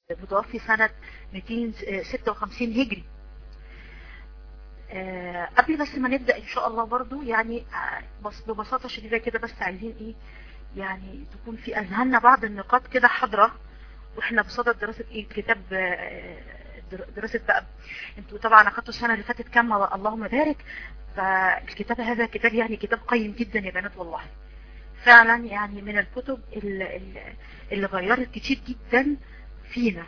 متوفي سنة 256 هجري آه، قبل بس ما نبدأ ان شاء الله برضو يعني آه، بس ببساطة شديدة كده بس عايزين ايه يعني تكون في اذهاننا بعض النقاط كده حاضرة واحنا بصدد دراسة ايه كتاب آه، در- دراسة بقى انتوا طبعا اخدتوا السنة اللي فاتت كام اللهم بارك فالكتاب هذا كتاب يعني كتاب قيم جدا يا بنات والله فعلا يعني من الكتب اللي, اللي غيرت كتير جدا فينا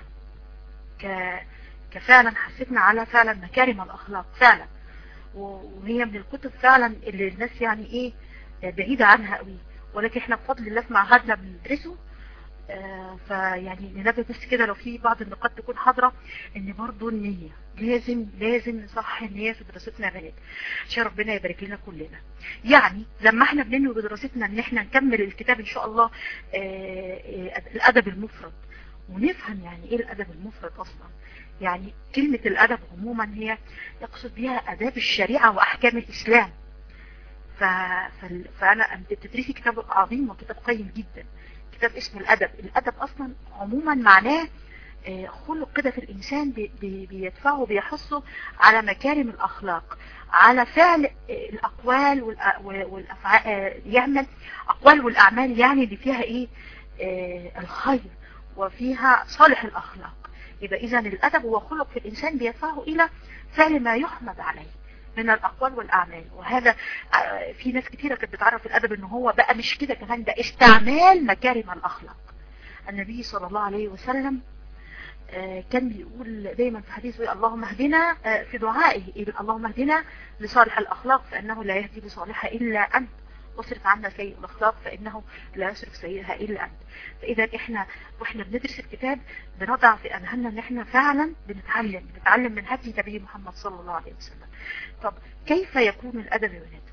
ك كفعلا حسيتنا على فعلا مكارم الاخلاق فعلا وهي من الكتب فعلا اللي الناس يعني ايه بعيدة عنها قوي ولكن احنا بفضل الله في معهدنا بندرسه آه، فيعني ننبه بس كده لو في بعض النقاط تكون حاضرة ان برضو النية لازم لازم نصح النية في دراستنا يا بنات عشان ربنا يبارك لنا كلنا يعني لما احنا بننوي بدراستنا ان احنا نكمل الكتاب ان شاء الله آه، آه، الادب المفرد ونفهم يعني ايه الادب المفرد اصلا يعني كلمة الادب عموما هي يقصد بها اداب الشريعة واحكام الاسلام ف... فال- فانا انت بتدرسي كتاب عظيم وكتاب قيم جدا كتاب اسمه الادب الادب اصلا عموما معناه آه، خلق كده في الانسان بي- بي- بيدفعه بيحثه على مكارم الاخلاق على فعل آه، الاقوال والأ- والافعال يعمل اقوال والاعمال يعني اللي فيها ايه آه، الخير وفيها صالح الاخلاق يبقى اذا الادب هو خلق في الانسان بيدفعه الى فعل ما يحمد عليه من الاقوال والاعمال وهذا آه، في ناس كتيرة كانت بتعرف الادب ان هو بقى مش كده كمان ده استعمال مكارم الاخلاق النبي صلى الله عليه وسلم آه، كان بيقول دايما في حديثه اللهم اهدنا آه، في دعائه يقول اللهم اهدنا لصالح الاخلاق فانه لا يهدي بصالحها الا انت واصرف عنا سيء الاخلاق فانه لا يصرف سيئها الا انت فاذا احنا واحنا بندرس الكتاب بنضع في اذهاننا ان احنا فعلا بنتعلم بنتعلم من هدي نبي محمد صلى الله عليه وسلم طب كيف يكون الادب يا بنات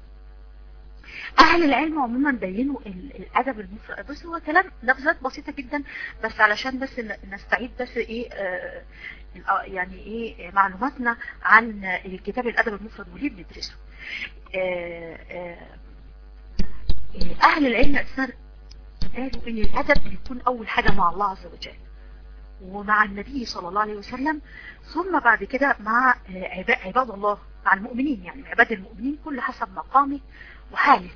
اهل العلم عموما بينوا ال- الادب المفرد بس هو كلام لفظات بسيطة جدا بس علشان بس ن- نستعيد بس ايه آه الآ- يعني ايه معلوماتنا عن الكتاب الادب المفرد وليه بندرسه آه آه اهل العلم اساسا قالوا ان الادب بيكون اول حاجة مع الله عز وجل ومع النبي صلى الله عليه وسلم ثم بعد كده مع آه، عبا- عباد الله مع المؤمنين يعني عباد المؤمنين كل حسب مقامه وحاله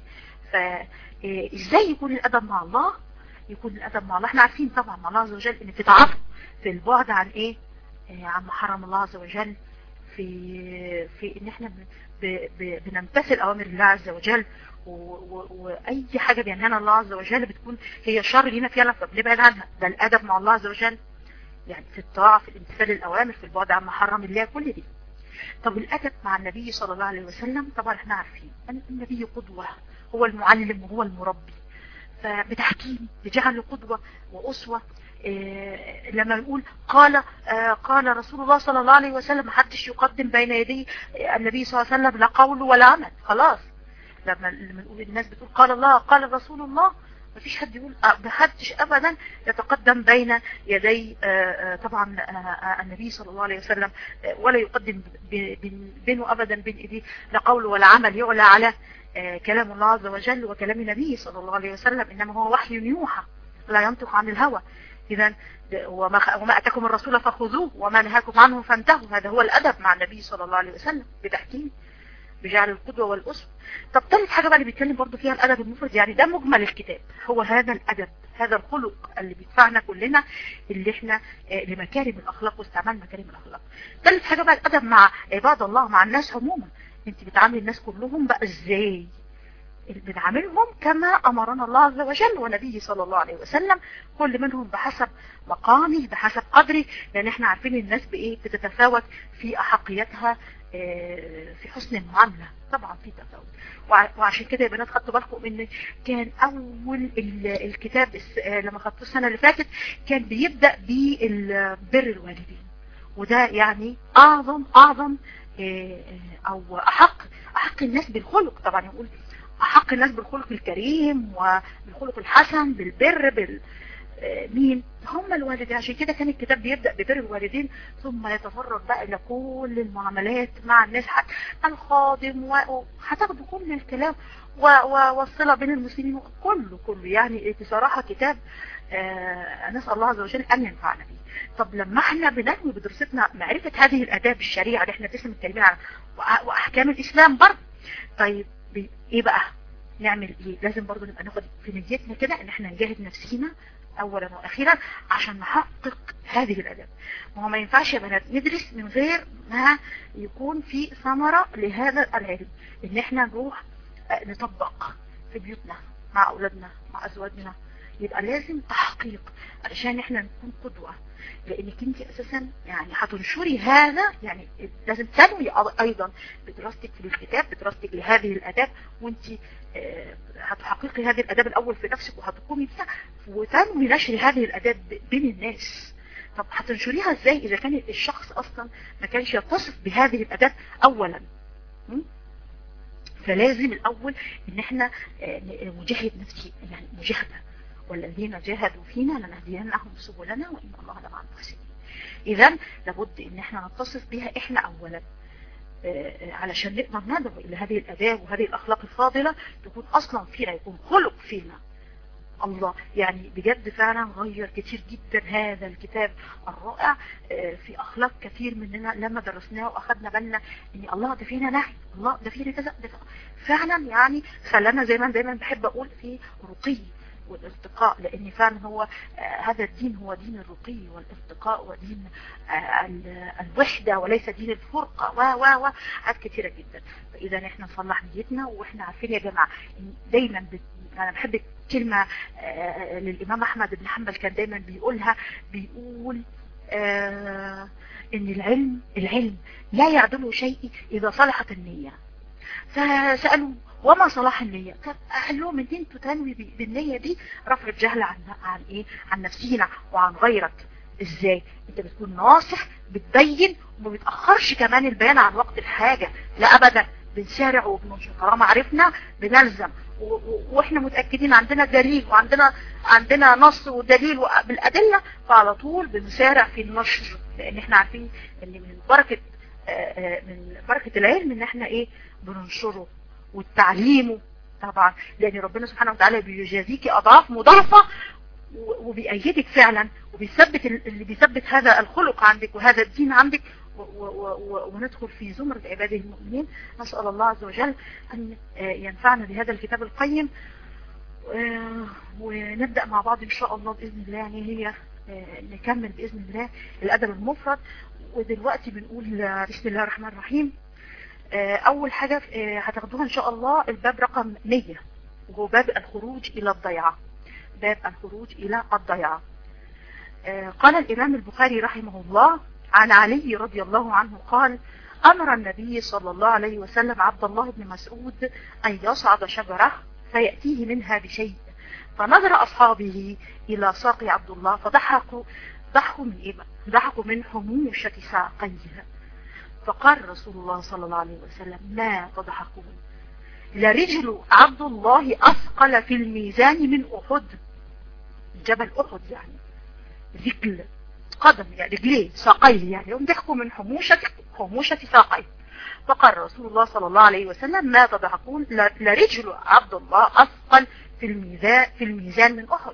فازاي يكون الادب مع الله يكون الادب مع الله احنا عارفين طبعا مع الله عز وجل ان في تعاطف في البعد عن ايه آه، عن محرم الله عز وجل في في ان احنا ب- ب- ب- بنمتثل اوامر الله عز وجل و- و- واي حاجه بينهانا الله عز وجل بتكون هي شر لينا فعلا فبنبعد عنها ده الادب مع الله عز وجل يعني في الطاعه في الامتثال الاوامر في البعد عن محرم الله كل دي طب الادب مع النبي صلى الله عليه وسلم طبعا احنا عارفين ان النبي قدوه هو المعلم وهو المربي فبتحكيم بجعله قدوة وأسوة إيه لما نقول قال آه قال رسول الله صلى الله عليه وسلم محدش يقدم بين يدي النبي صلى الله عليه وسلم لا قول ولا عمل خلاص لما لما نقول الناس بتقول قال الله قال رسول الله مفيش حد يقول آه، محدش ابدا يتقدم بين يدي آه، آه، طبعا آه، آه، النبي صلى الله عليه وسلم آه، ولا يقدم ب- بين- بينه ابدا بين ايديه لا قول ولا عمل يعلى على آه، كلام الله عز وجل وكلام النبي صلى الله عليه وسلم انما هو وحي يوحى لا ينطق عن الهوى اذا وما خ- وما اتاكم الرسول فخذوه وما نهاكم عنه فانتهوا هذا هو الادب مع النبي صلى الله عليه وسلم بتحكيم بجعل القدوة والأسوة طب ثالث حاجة بقى اللي بيتكلم برضو فيها الأدب المفرد يعني ده مجمل الكتاب هو هذا الأدب هذا الخلق اللي بيدفعنا كلنا اللي احنا آه، لمكارم الأخلاق واستعمال مكارم الأخلاق ثالث حاجة بقى الأدب مع عباد الله مع الناس عموما انت بتعاملي الناس كلهم بقى ازاي بنعاملهم كما أمرنا الله عز وجل ونبيه صلى الله عليه وسلم كل منهم بحسب مقامه بحسب قدره لأن احنا عارفين الناس بإيه بتتفاوت في أحقيتها آه، في حسن المعاملة طبعا في تفاوت وع- وعشان كده يا بنات خدتوا بالكم ان كان اول ال- الكتاب الس- آه، لما خدتوه السنة اللي فاتت كان بيبدأ ببر الوالدين وده يعني اعظم اعظم آه، آه، او احق احق الناس بالخلق طبعا يقول احق الناس بالخلق الكريم وبالخلق الحسن بالبر بال آه، مين هم الوالدين عشان كده كان الكتاب بيبدأ ببر الوالدين ثم يتفرغ بقى الى كل المعاملات مع الناس حتى الخادم و- وهتاخدوا كل الكلام و- و- والصلة بين المسلمين كله كله يعني بصراحة كتاب آه نسأل الله عز وجل أن ينفعنا به طب لما احنا بننوي بدراستنا معرفة هذه الآداب الشريعة اللي احنا بنسمي التربية وأحكام الإسلام برضه طيب ايه بقى نعمل ايه لازم برضه نبقى ناخد في نيتنا كده ان احنا نجاهد نفسينا اولا واخيرا عشان نحقق هذه الاداب ما هو ما ينفعش يا بنات ندرس من غير ما يكون في ثمرة لهذا العلم ان احنا نروح نطبق في بيوتنا مع اولادنا مع ازواجنا يبقى لازم تحقيق علشان احنا نكون قدوة لانك انت اساسا يعني هتنشري هذا يعني لازم تنوي ايضا بدراستك في الكتاب بدراستك لهذه الاداب وانت هتحققي هذه الاداب الاول في نفسك وهتقومي بها وتنوي نشر هذه الاداب بين الناس طب هتنشريها ازاي اذا كان الشخص اصلا ما كانش يتصف بهذه الاداب اولا فلازم الاول ان احنا نجاهد نفسي يعني مجاهده والذين جاهدوا فينا لنهدينهم سبلنا وان الله لمع المحسنين اذا لابد ان احنا نتصف بها احنا اولا علشان نقدر ندعو الى هذه الاداب وهذه الاخلاق الفاضلة تكون اصلا فينا يكون خلق فينا الله يعني بجد فعلا غير كتير جدا هذا الكتاب الرائع في اخلاق كثير مننا لما درسناه واخدنا بالنا ان الله ده فينا نهي الله ده فينا كذا ده فعلا يعني خلانا زي ما دايما بحب اقول في رقي والارتقاء لان فعلا هو آه هذا الدين هو دين الرقي والارتقاء ودين آه الوحدة وليس دين الفرقة و و و حاجات كتيرة جدا فاذا احنا نصلح نيتنا واحنا عارفين يا جماعة دايما بت... انا بحب كلمة آه للامام احمد بن حنبل كان دايما بيقولها بيقول ان العلم العلم لا يعدله شيء اذا صلحت النية فسألوا وما صلاح النية قال لهم ان انتوا تنوي بالنية دي رفع الجهل عن عن ايه عن نفسينا وعن غيرك ازاي انت بتكون ناصح بتبين وما بتأخرش كمان البيان عن وقت الحاجة لا ابدا بنسارع وبننشر طالما عرفنا بنلزم واحنا متأكدين عندنا دليل وعندنا عندنا نص ودليل بالأدلة فعلى طول بنسارع في النشر لان احنا عارفين ان من بركة من بركة العلم ان احنا ايه بننشره والتعليم طبعا لان ربنا سبحانه وتعالى بيجازيك اضعاف مضاعفة وبيأيدك فعلا وبيثبت اللي بيثبت هذا الخلق عندك وهذا الدين عندك وندخل في زمرة عباده المؤمنين نسأل الله عز وجل أن ينفعنا بهذا الكتاب القيم ونبدأ مع بعض إن شاء الله بإذن الله يعني هي نكمل بإذن الله الأدب المفرد ودلوقتي بنقول بسم الله الرحمن الرحيم اول حاجة هتاخدوها ان شاء الله الباب رقم 100 وهو باب الخروج الى الضيعة باب الخروج الى الضيعة قال الامام البخاري رحمه الله عن علي رضي الله عنه قال امر النبي صلى الله عليه وسلم عبد الله بن مسعود ان يصعد شجرة فيأتيه منها بشيء فنظر اصحابه الى ساق عبد الله فضحكوا ضحكوا من ايه ضحكوا من حموشة ساقيه فقال رسول الله صلى الله عليه وسلم لا تضحكون لرجل عبد الله أثقل في الميزان من أحد جبل أحد يعني رجل قدم يعني رجليه ساقيه يعني هم ضحكوا من حموشة حموشة ساقيه فقال رسول الله صلى الله عليه وسلم لا تضحكون لرجل عبد الله أثقل في الميزان في الميزان من أحد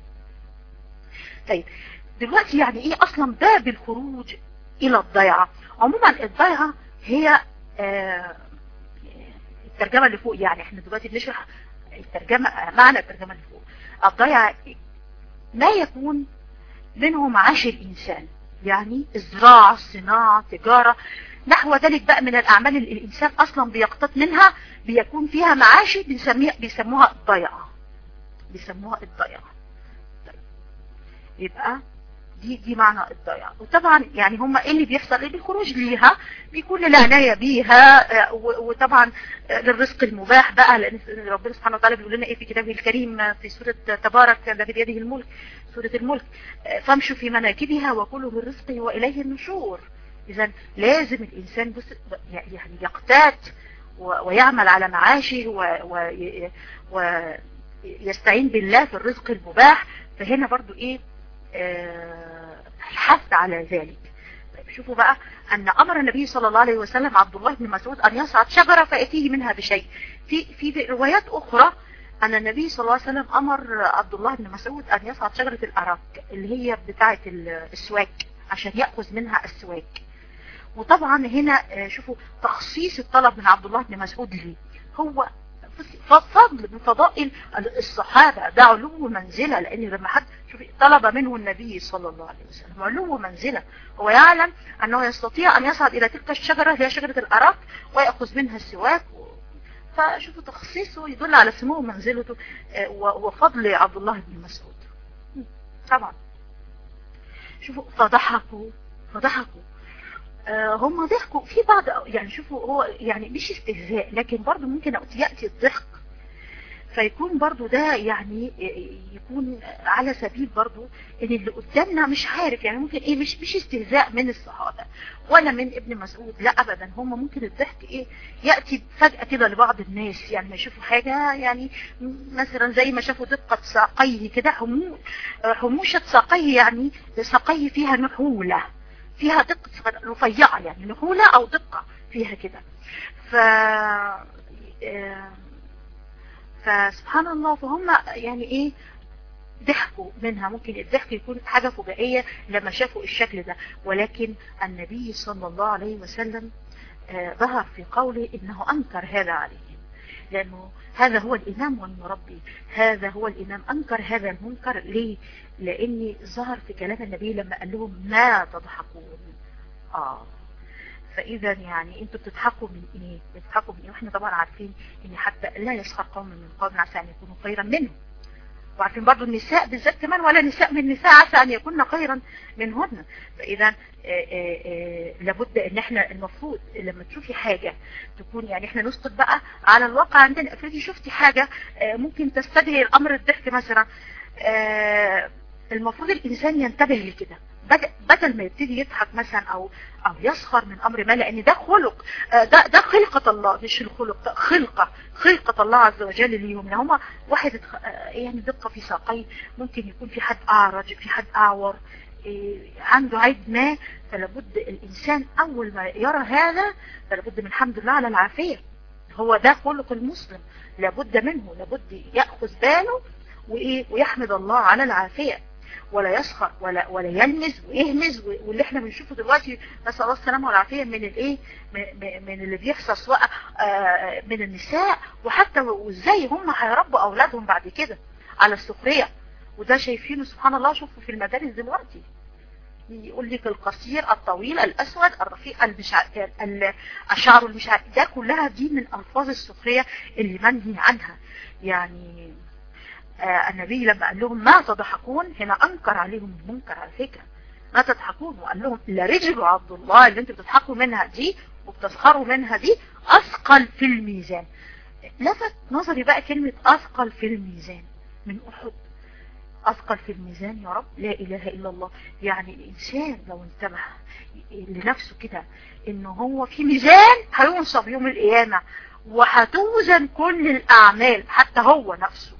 طيب دلوقتي يعني ايه اصلا باب الخروج الى الضيعة عموما الضيعة هي آه الترجمة اللي فوق يعني احنا دلوقتي بنشرح الترجمة معنى الترجمة اللي فوق الضيعة ما يكون منه معاش الانسان يعني الزراعة الصناعة تجارة نحو ذلك بقى من الاعمال اللي الانسان اصلا بيقتط منها بيكون فيها معاشي بنسميها بيسموها الضيعة بيسموها الضيعة طيب. يبقى دي دي معنى الضياع وطبعا يعني هم ايه اللي بيحصل ايه بالخروج ليها بيكون العناية بيها وطبعا للرزق المباح بقى لان ربنا سبحانه وتعالى بيقول لنا ايه في كتابه الكريم في سورة تبارك الذي بيده الملك سورة الملك فامشوا في مناكبها وكلوا من رزقه واليه النشور اذا لازم الانسان بس يعني يقتات ويعمل على معاشه ويستعين بالله في الرزق المباح فهنا برضو ايه الحث على ذلك طيب شوفوا بقى أن أمر النبي صلى الله عليه وسلم عبد الله بن مسعود أن يصعد شجرة فيأتيه منها بشيء في في روايات أخرى أن النبي صلى الله عليه وسلم أمر عبد الله بن مسعود أن يصعد شجرة الأراك اللي هي بتاعة السواك عشان يأخذ منها السواك وطبعا هنا شوفوا تخصيص الطلب من عبد الله بن مسعود ليه هو فضل من فضائل الصحابة ده علو منزلة لأن لما حد شوف طلب منه النبي صلى الله عليه وسلم علو منزلة هو يعلم أنه يستطيع أن يصعد إلى تلك الشجرة هي شجرة الأراك ويأخذ منها السواك فشوفوا تخصيصه يدل على سمو منزلته وفضل عبد الله بن مسعود طبعا شوفوا فضحكوا فضحكوا هم ضحكوا في بعض يعني شوفوا هو يعني مش استهزاء لكن برضو ممكن يأتي الضحك فيكون برضو ده يعني يكون على سبيل برضو ان اللي قدامنا مش عارف يعني ممكن ايه مش مش استهزاء من الصحابة ولا من ابن مسعود لا ابدا هم ممكن الضحك ايه يأتي فجأة كده لبعض الناس يعني ما يشوفوا حاجة يعني مثلا زي ما شافوا دقة ساقيه كده حموشة ساقيه يعني ساقيه فيها نحولة فيها دقة رفيعة يعني نحولة او دقة فيها كده ف فسبحان الله فهم يعني ايه ضحكوا منها ممكن الضحك يكون حاجة فجائية لما شافوا الشكل ده ولكن النبي صلى الله عليه وسلم ظهر في قوله انه انكر هذا عليهم لانه هذا هو الامام والمربي هذا هو الامام انكر هذا المنكر ليه لاني ظهر في كلام النبي لما قال لهم ما تضحكون اه فاذا يعني انتوا بتضحكوا من ايه بتضحكوا من ايه واحنا طبعا عارفين ان حتى لا يسخر قوم من قوم عسى ان يكونوا خيرا منهم وعارفين برضو النساء بالذات كمان ولا نساء من النساء عسى ان يكون خيرا منهن فاذا لابد ان احنا المفروض لما تشوفي حاجة تكون يعني احنا نسقط بقى على الواقع عندنا افرضي شفتي حاجة ممكن تستدعي الامر الضحك مثلا المفروض الانسان ينتبه لكده بدل ما يبتدي يضحك مثلا او او يسخر من امر ما لان ده خلق ده ده خلقة الله مش الخلق ده خلقة خلقة الله عز وجل ليهم ان هما واحد يعني دقة في ساقيه ممكن يكون في حد اعرج في حد اعور عنده عيب ما فلابد الانسان اول ما يرى هذا فلابد من الحمد لله على العافية هو ده خلق المسلم لابد منه لابد يأخذ باله وايه ويحمد الله على العافية ولا يسخر ولا ولا يلمز ويهمز واللي احنا بنشوفه دلوقتي نسال الله السلامه والعافيه من الايه من اللي بيحصل سواء من النساء وحتى وازاي هم هيربوا اولادهم بعد كده على السخريه وده شايفينه سبحان الله شوفوا في المدارس دلوقتي يقول لك القصير الطويل الاسود الرفيع المشع... الشعر المشع ده كلها دي من الفاظ السخريه اللي منهي عنها يعني آه النبي لما قال لهم ما تضحكون هنا انكر عليهم المنكر على فكرة ما تضحكون وقال لهم لرجل عبد الله اللي انتوا بتضحكوا منها دي وبتسخروا منها دي اثقل في الميزان لفت نظري بقى كلمة اثقل في الميزان من احد اثقل في الميزان يا رب لا اله الا الله يعني الانسان لو انتبه لنفسه كده ان هو في ميزان هينصب يوم القيامة وهتوزن كل الاعمال حتى هو نفسه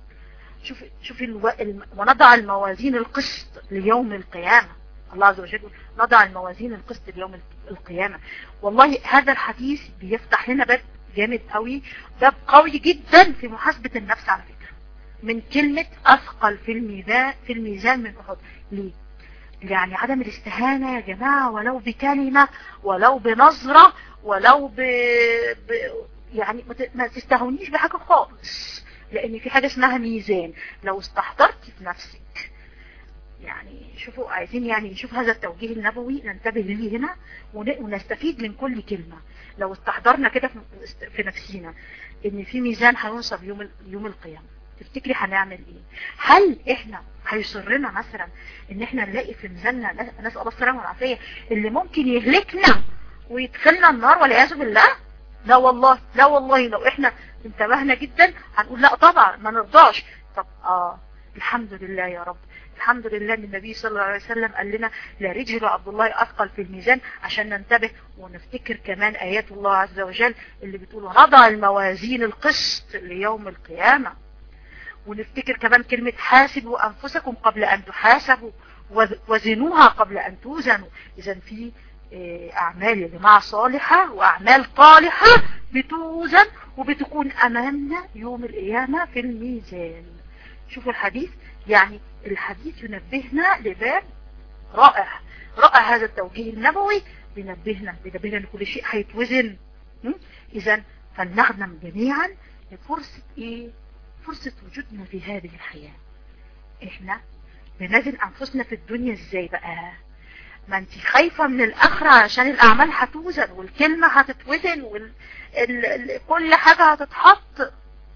شوف شوف الو... الم... ونضع الموازين القسط ليوم القيامة الله عز وجل نضع الموازين القسط ليوم القيامة والله هذا الحديث بيفتح لنا باب جامد قوي باب قوي جدا في محاسبة النفس على فكرة من كلمة أثقل في الميزان في الميزان من أحد ليه يعني عدم الاستهانة يا جماعة ولو بكلمة ولو بنظرة ولو ب... ب... يعني ما تستهونيش بحاجة خالص لان في حاجة اسمها ميزان لو استحضرت في نفسك يعني شوفوا عايزين يعني نشوف هذا التوجيه النبوي ننتبه ليه هنا ونستفيد من كل كلمة لو استحضرنا كده في نفسنا ان في ميزان هينصب يوم يوم القيامة تفتكري هنعمل ايه هل احنا هيصرنا مثلا ان احنا نلاقي في ميزاننا نسأل الله السلامة والعافية اللي ممكن يهلكنا ويدخلنا النار والعياذ بالله لا والله لا والله لو احنا انتبهنا جدا هنقول لا طبعا ما نرضاش طب اه الحمد لله يا رب الحمد لله ان النبي صلى الله عليه وسلم قال لنا لا رجل عبد الله اثقل في الميزان عشان ننتبه ونفتكر كمان ايات الله عز وجل اللي بتقول نضع الموازين القسط ليوم القيامة ونفتكر كمان كلمة حاسبوا انفسكم قبل ان تحاسبوا وزنوها قبل ان توزنوا اذا في اعمال يا جماعة صالحة واعمال طالحة بتوزن وبتكون امامنا يوم القيامة في الميزان شوفوا الحديث يعني الحديث ينبهنا لباب رائع رائع هذا التوجيه النبوي بينبهنا بينبهنا ان كل شيء هيتوزن اذا فلنغنم جميعا لفرصة ايه فرصة وجودنا في هذه الحياة احنا بنزن انفسنا في الدنيا ازاي بقى ما انت خايفة من الاخرة عشان الاعمال هتوزن والكلمة هتتوزن وكل حاجة هتتحط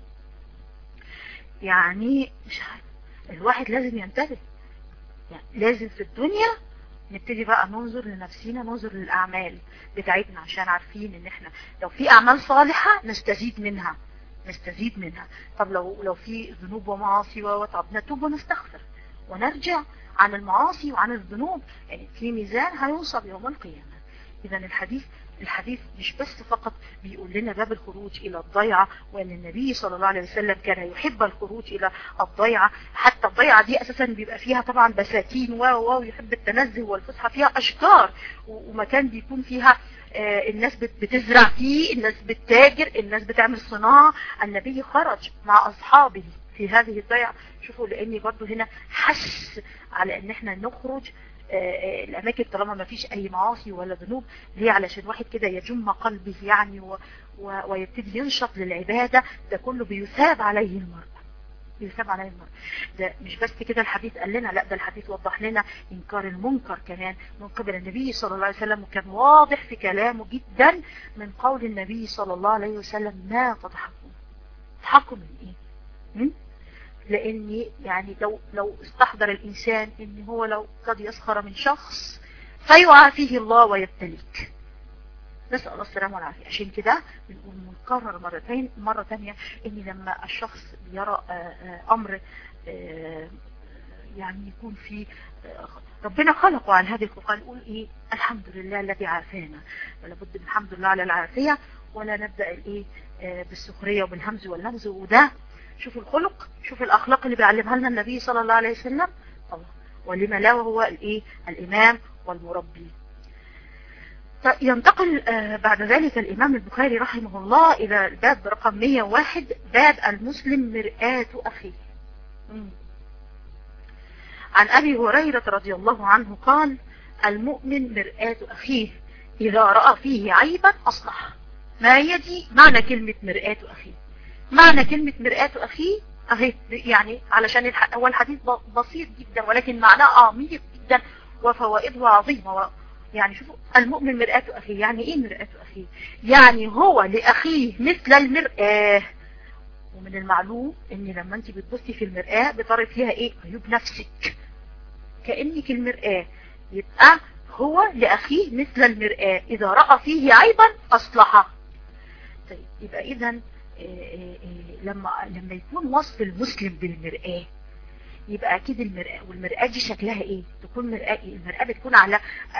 يعني مش عارف الواحد لازم ينتبه يعني لازم في الدنيا نبتدي بقى ننظر لنفسينا ننظر للأعمال بتاعتنا عشان عارفين ان احنا لو في أعمال صالحة نستزيد منها نستزيد منها طب لو لو في ذنوب ومعاصي وطب نتوب ونستغفر ونرجع عن المعاصي وعن الذنوب يعني في ميزان هيوصل يوم القيامة إذا الحديث الحديث مش بس فقط بيقول لنا باب الخروج إلى الضيعة وأن النبي صلى الله عليه وسلم كان يحب الخروج إلى الضيعة حتى الضيعة دي أساسا بيبقى فيها طبعا بساتين و و يحب التنزه والفسحة فيها أشجار ومكان بيكون فيها الناس بتزرع فيه الناس بتتاجر الناس بتعمل صناعة النبي خرج مع أصحابه في هذه الضيعة شوفوا لأني برضو هنا حس على أن احنا نخرج الأماكن طالما ما فيش أي معاصي ولا ذنوب ليه علشان واحد كده يجم قلبه يعني و... و... ويبتدي ينشط للعبادة ده كله بيثاب عليه المرء بيثاب عليه المرء ده مش بس كده الحديث قال لنا لا ده الحديث وضح لنا إنكار المنكر كمان من قبل النبي صلى الله عليه وسلم وكان واضح في كلامه جدا من قول النبي صلى الله عليه وسلم ما تضحكون تضحكوا من ايه م? لاني يعني لو لو استحضر الانسان ان هو لو قد يسخر من شخص فيعافيه الله ويبتليك نسأل الله السلامة والعافية عشان كده بنقول منكرر مرتين مرة تانية ان لما الشخص يرى امر يعني يكون في ربنا خلقه على هذه الخلقة نقول ايه الحمد لله الذي عافانا ولا بد من الحمد لله على العافية ولا نبدأ الايه بالسخرية وبالهمز واللمز وده شوف الخلق شوف الأخلاق اللي بيعلمها لنا النبي صلى الله عليه وسلم الله ولما لا وهو الايه الإمام والمربي ينتقل بعد ذلك الإمام البخاري رحمه الله إلى الباب رقم 101 باب المسلم مرآة أخيه عن أبي هريرة رضي الله عنه قال المؤمن مرآة أخيه إذا رأى فيه عيبا أصلح ما يدي معنى كلمة مرآة أخيه معنى كلمة مرآة أخيه أهي يعني علشان هو الحديث بسيط جدا ولكن معناه عميق جدا وفوائده عظيمة و يعني شوفوا المؤمن مرآة أخيه يعني إيه مرآة أخيه يعني هو لأخيه مثل المرآة ومن المعلوم ان لما انت بتبصي في المرآة بترى فيها ايه عيوب نفسك كأنك المرآة يبقى هو لأخيه مثل المرآة إذا رأى فيه عيبا أصلحه طيب يبقى إذا لما لما يكون وصف المسلم بالمرآة يبقى اكيد المرآة والمرآة دي شكلها ايه تكون مرآة ايه المرآة بتكون على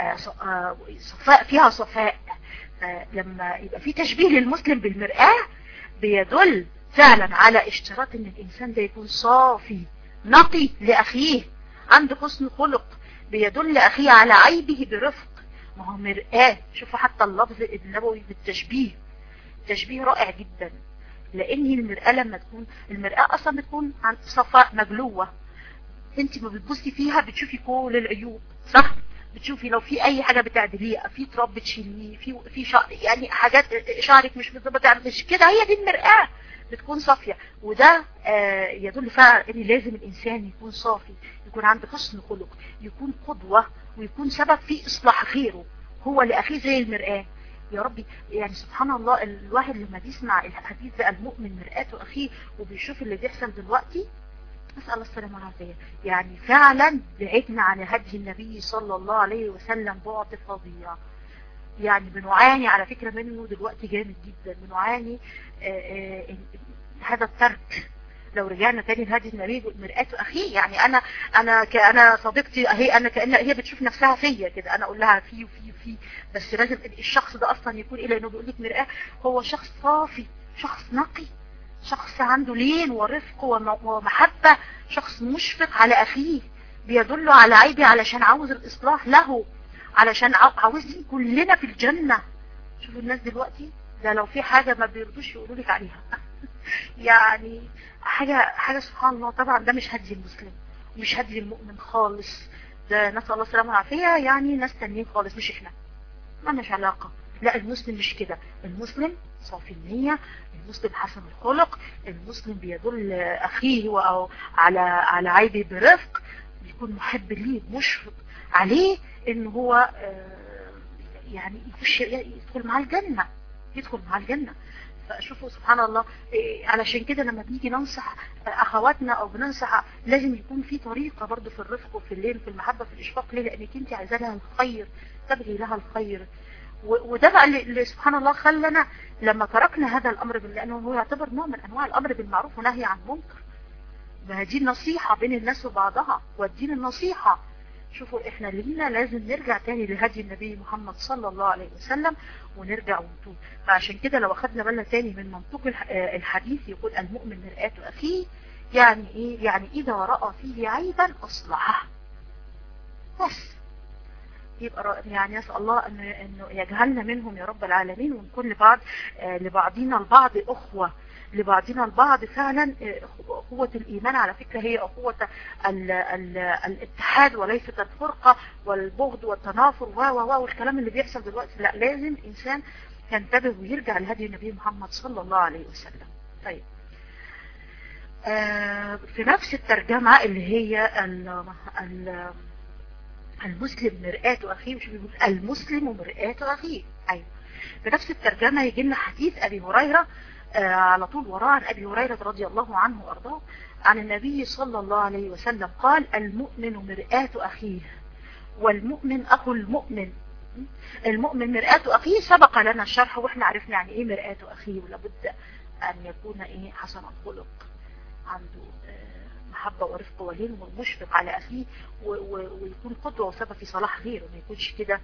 صفاء فيها صفاء لما يبقى في تشبيه للمسلم بالمرآة بيدل فعلا على اشتراط ان الانسان ده يكون صافي نقي لاخيه عنده حسن خلق بيدل اخيه على عيبه برفق ما هو مرآة شوفوا حتى اللفظ النبوي بالتشبيه تشبيه رائع جدا لان المرآة لما تكون المرآة اصلا بتكون عن صفاء مجلوة انت ما بتبصي فيها بتشوفي كل العيوب صح بتشوفي لو في اي حاجة بتعدليه في تراب بتشيليه في في شعر يعني حاجات شعرك مش مظبوطه مش كده هي دي المرآة بتكون صافية وده آه يدل فعلا ان لازم الانسان يكون صافي يكون عنده حسن خلق يكون قدوة ويكون سبب في اصلاح غيره هو لاخيه زي المرآة يا ربي يعني سبحان الله الواحد لما بيسمع الحديث ده المؤمن مرآة اخيه وبيشوف اللي بيحصل دلوقتي نسأل الله السلامة والعافية يعني فعلا بعدنا عن هدي النبي صلى الله عليه وسلم بعد فظيع يعني بنعاني على فكرة منه دلوقتي جامد جدا بنعاني آآ آآ هذا الترك لو رجعنا تاني لهدي النبي مرآة اخيه يعني انا انا كأنا صديقتي اهي انا كأن هي بتشوف نفسها فيا كده انا اقول لها في وفي وفي بس لازم الشخص ده اصلا يكون الى انه بيقول لك مرآة هو شخص صافي شخص نقي شخص عنده لين ورفق ومحبة شخص مشفق على اخيه بيدل على عيبي علشان عاوز الاصلاح له علشان عاوزين كلنا في الجنة شوفوا الناس دلوقتي ده لو في حاجة ما بيرضوش يقولوا لك عليها يعني حاجة حاجة سبحان الله طبعا ده مش هدي المسلم مش هدي المؤمن خالص ده نسأل الله السلامة والعافية يعني ناس تانيين خالص مش احنا ما لناش علاقة لا المسلم مش كده المسلم صافي النية المسلم حسن الخلق المسلم بيدل أخيه أو على على عيبه برفق بيكون محب ليه مشفق عليه ان هو يعني يخش يدخل معاه الجنة يدخل معاه الجنة فشوفوا سبحان الله علشان كده لما بنيجي ننصح اخواتنا او بننصح لازم يكون في طريقة برضو في الرفق وفي اللين في المحبة في الاشفاق ليه لانك انت عايزة لها الخير تبغي لها الخير وده بقى اللي سبحان الله خلنا لما تركنا هذا الامر لانه هو يعتبر نوع من انواع الامر بالمعروف ونهي عن المنكر ما دي النصيحة بين الناس وبعضها والدين النصيحة شوفوا احنا لينا لازم نرجع تاني لهدي النبي محمد صلى الله عليه وسلم ونرجع ونتوب فعشان كده لو اخدنا بالنا تاني من منطوق الحديث يقول المؤمن مرآة اخيه يعني ايه يعني اذا رأى فيه عيبا اصلحه بس يبقى يعني نسأل الله انه انه يجعلنا منهم يا رب العالمين ونكون لبعض لبعضنا البعض اخوه لبعضنا البعض فعلا أخوة الإيمان على فكرة هي أخوة ال ال الاتحاد وليست الفرقة والبغض والتنافر و و والكلام اللي بيحصل دلوقتي لا لازم إنسان ينتبه ويرجع لهدي النبي محمد صلى الله عليه وسلم طيب آه في نفس الترجمة اللي هي ال ال المسلم مرآة أخيه مش بيقول المسلم مرآة أخيه أيوة في نفس الترجمة يجي لنا حديث أبي هريرة آه على طول وراه عن أبي هريرة رضي الله عنه وأرضاه عن النبي صلى الله عليه وسلم قال المؤمن مرآة أخيه والمؤمن أخو المؤمن المؤمن مرآة أخيه سبق لنا الشرح وإحنا عرفنا يعني إيه مرآة أخيه ولابد أن يكون إيه حسن الخلق عنده آه محبة ورفق ولين ومشفق على أخيه ويكون قدوة وسبب في صلاح غيره ما يكونش كده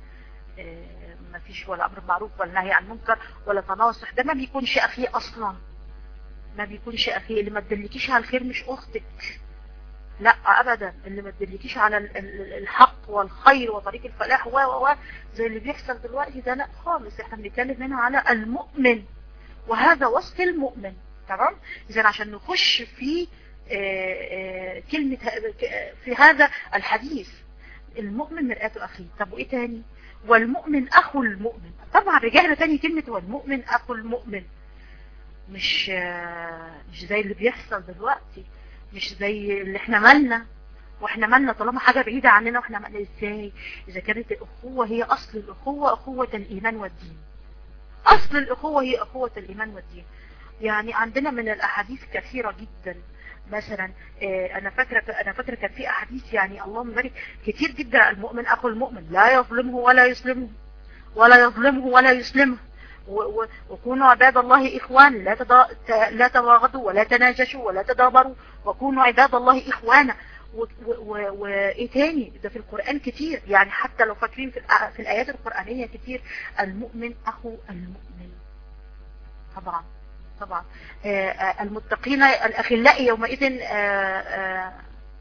ما فيش ولا امر معروف ولا نهي عن منكر ولا تناصح ده ما بيكونش اخيه اصلا ما بيكونش اخيه اللي ما تدلكيش على الخير مش اختك لا ابدا اللي ما تدلكيش على الحق والخير وطريق الفلاح و و زي اللي بيحصل دلوقتي ده لا خالص احنا بنتكلم هنا على المؤمن وهذا وصف المؤمن تمام اذا عشان نخش في آآ آآ كلمة في هذا الحديث المؤمن مرآة اخيه طب وايه تاني والمؤمن اخو المؤمن طبعا رجعنا تاني كلمة والمؤمن اخو المؤمن مش مش زي اللي بيحصل دلوقتي مش زي اللي احنا مالنا واحنا مالنا طالما حاجة بعيدة عننا واحنا مالنا ازاي اذا كانت الاخوة هي اصل الاخوة اخوة الايمان والدين اصل الاخوة هي اخوة الايمان والدين يعني عندنا من الاحاديث كثيرة جدا مثلا انا فاكره انا فاكره كان في احاديث يعني اللهم بارك كتير جدا المؤمن اخو المؤمن لا يظلمه ولا يسلمه ولا يظلمه ولا يسلمه وكونوا عباد الله اخوان لا تدا... لا تباغضوا ولا تناجشوا ولا تدابروا وكونوا عباد الله اخوانا وايه تاني ده في القرآن كتير يعني حتى لو فاكرين في, في الايات القرآنية كتير المؤمن اخو المؤمن طبعا طبعا آه المتقين الأخلاء يومئذ آه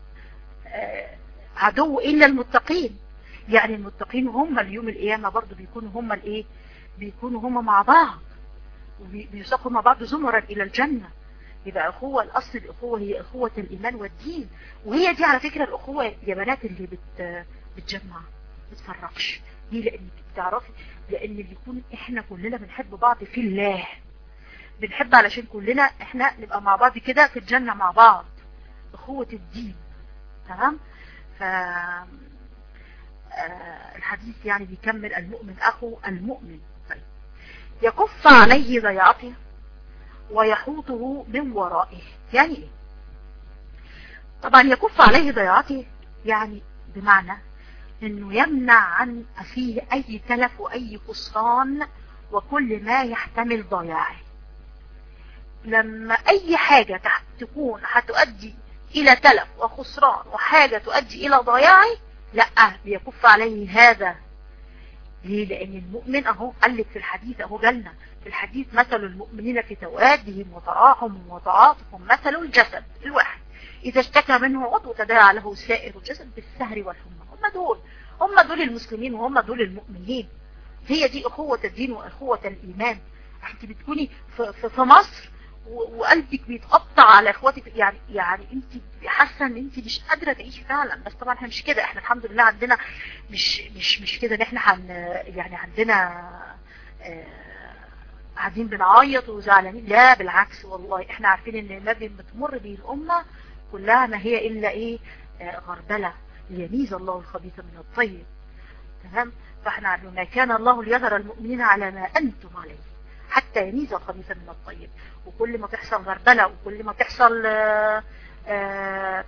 آه عدو إلا المتقين يعني المتقين هم اليوم القيامة برضو بيكونوا هم الايه بيكونوا هم مع بعض وبيساقوا مع بعض زمرا إلى الجنة يبقى أخوة الأصل الأخوة هي أخوة الإيمان والدين وهي دي على فكرة الأخوة يا بنات اللي بت بتجمع بتفرقش دي لأن بتعرفي لأن بيكون إحنا كلنا بنحب بعض في الله بنحب علشان كلنا احنا نبقى مع بعض كده في الجنة مع بعض اخوة الدين تمام ف الحديث يعني بيكمل المؤمن اخو المؤمن طيب. يكف عليه ضياعته ويحوطه من ورائه يعني ايه طبعا يكف عليه ضياعته يعني بمعنى انه يمنع عن اخيه اي تلف واي خسران وكل ما يحتمل ضياعه لما اي حاجة تكون هتؤدي الى تلف وخسران وحاجة تؤدي الى ضياعه لا بيكف عليه هذا ليه لان المؤمن اهو قال لك في الحديث اهو جالنا في الحديث مثل المؤمنين في توادهم وتراحمهم وتعاطفهم مثل الجسد الواحد اذا اشتكى منه عضو تداعى له سائر الجسد بالسهر والحمى هم دول هم دول المسلمين وهم دول المؤمنين هي دي اخوة الدين واخوة الايمان انت بتكوني في, في, في مصر وقلبك بيتقطع على اخواتك يعني يعني انت حاسه ان انت مش قادره تعيشي فعلا بس طبعا احنا مش كده احنا الحمد لله عندنا مش مش مش كده ان احنا حن يعني عندنا قاعدين بنعيط وزعلانين لا بالعكس والله احنا عارفين ان ما بتمر به الامه كلها ما هي الا ايه غربله ليميز الله الخبيث من الطيب تمام فاحنا عارفين ما كان الله ليذر المؤمنين على ما انتم عليه حتى يميز الخبيث من الطيب وكل ما تحصل غربله وكل ما تحصل آآ آآ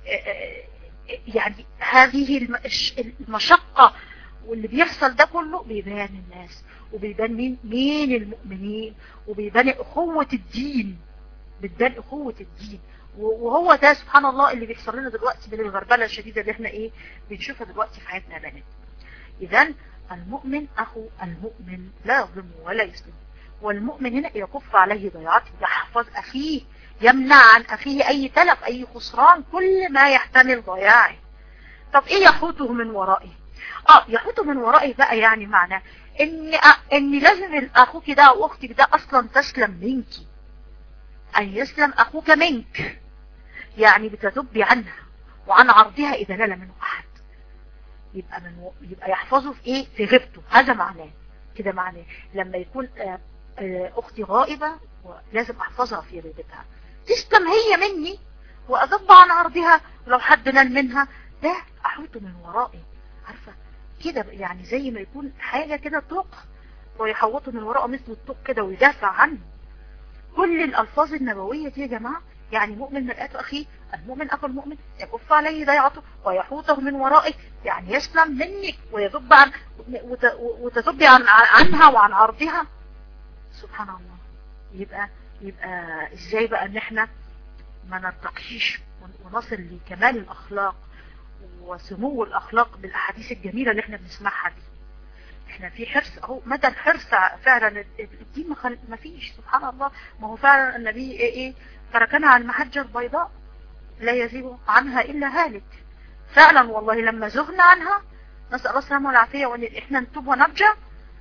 يعني هذه المشقة واللي بيحصل ده كله بيبان الناس وبيبان مين مين المؤمنين وبيبان اخوة الدين بتبان اخوة الدين وهو ده سبحان الله اللي بيحصل لنا دلوقتي من الغربله الشديده اللي احنا ايه بنشوفها دلوقتي في حياتنا يا بنات اذا المؤمن اخو المؤمن لا يظلمه ولا يسلمه والمؤمن هنا يكف عليه ضياعته يحفظ اخيه يمنع عن اخيه اي تلف اي خسران كل ما يحتمل ضياعه طب ايه يحوطه من ورائه اه يحوطه من ورائه بقى يعني معنى ان ان لازم اخوك ده او اختك ده اصلا تسلم منك ان يسلم اخوك منك يعني بتذبي عنها وعن عرضها اذا نال منه احد يبقى من و... يبقى يحفظه في ايه في غيبته هذا معناه كده معناه لما يكون آآ آآ اختي غائبة لازم احفظها في غيبتها تسلم هي مني واذب عن عرضها لو حد نال منها ده احوطه من ورائي عارفة كده يعني زي ما يكون حاجة كده طوق ويحوطه من وراءه مثل الطوق كده ويدافع عنه كل الالفاظ النبوية دي يا جماعة يعني مؤمن مرآة أخيه المؤمن أخو المؤمن يكف عليه ضيعته ويحوطه من ورائه يعني يسلم منك ويذب عن وتذب عن عنها وعن عرضها سبحان الله يبقى يبقى ازاي بقى ان احنا ما نرتقيش ونصل لكمال الاخلاق وسمو الاخلاق بالاحاديث الجميلة اللي احنا بنسمعها دي احنا في حرص اهو مدى الحرص فعلا الدين ما, خل... ما فيش سبحان الله ما هو فعلا النبي ايه ايه تركنا على المحجة البيضاء لا يزيغ عنها الا هالك فعلا والله لما زغنا عنها نسأل الله السلامة والعافية وان احنا نتوب ونرجع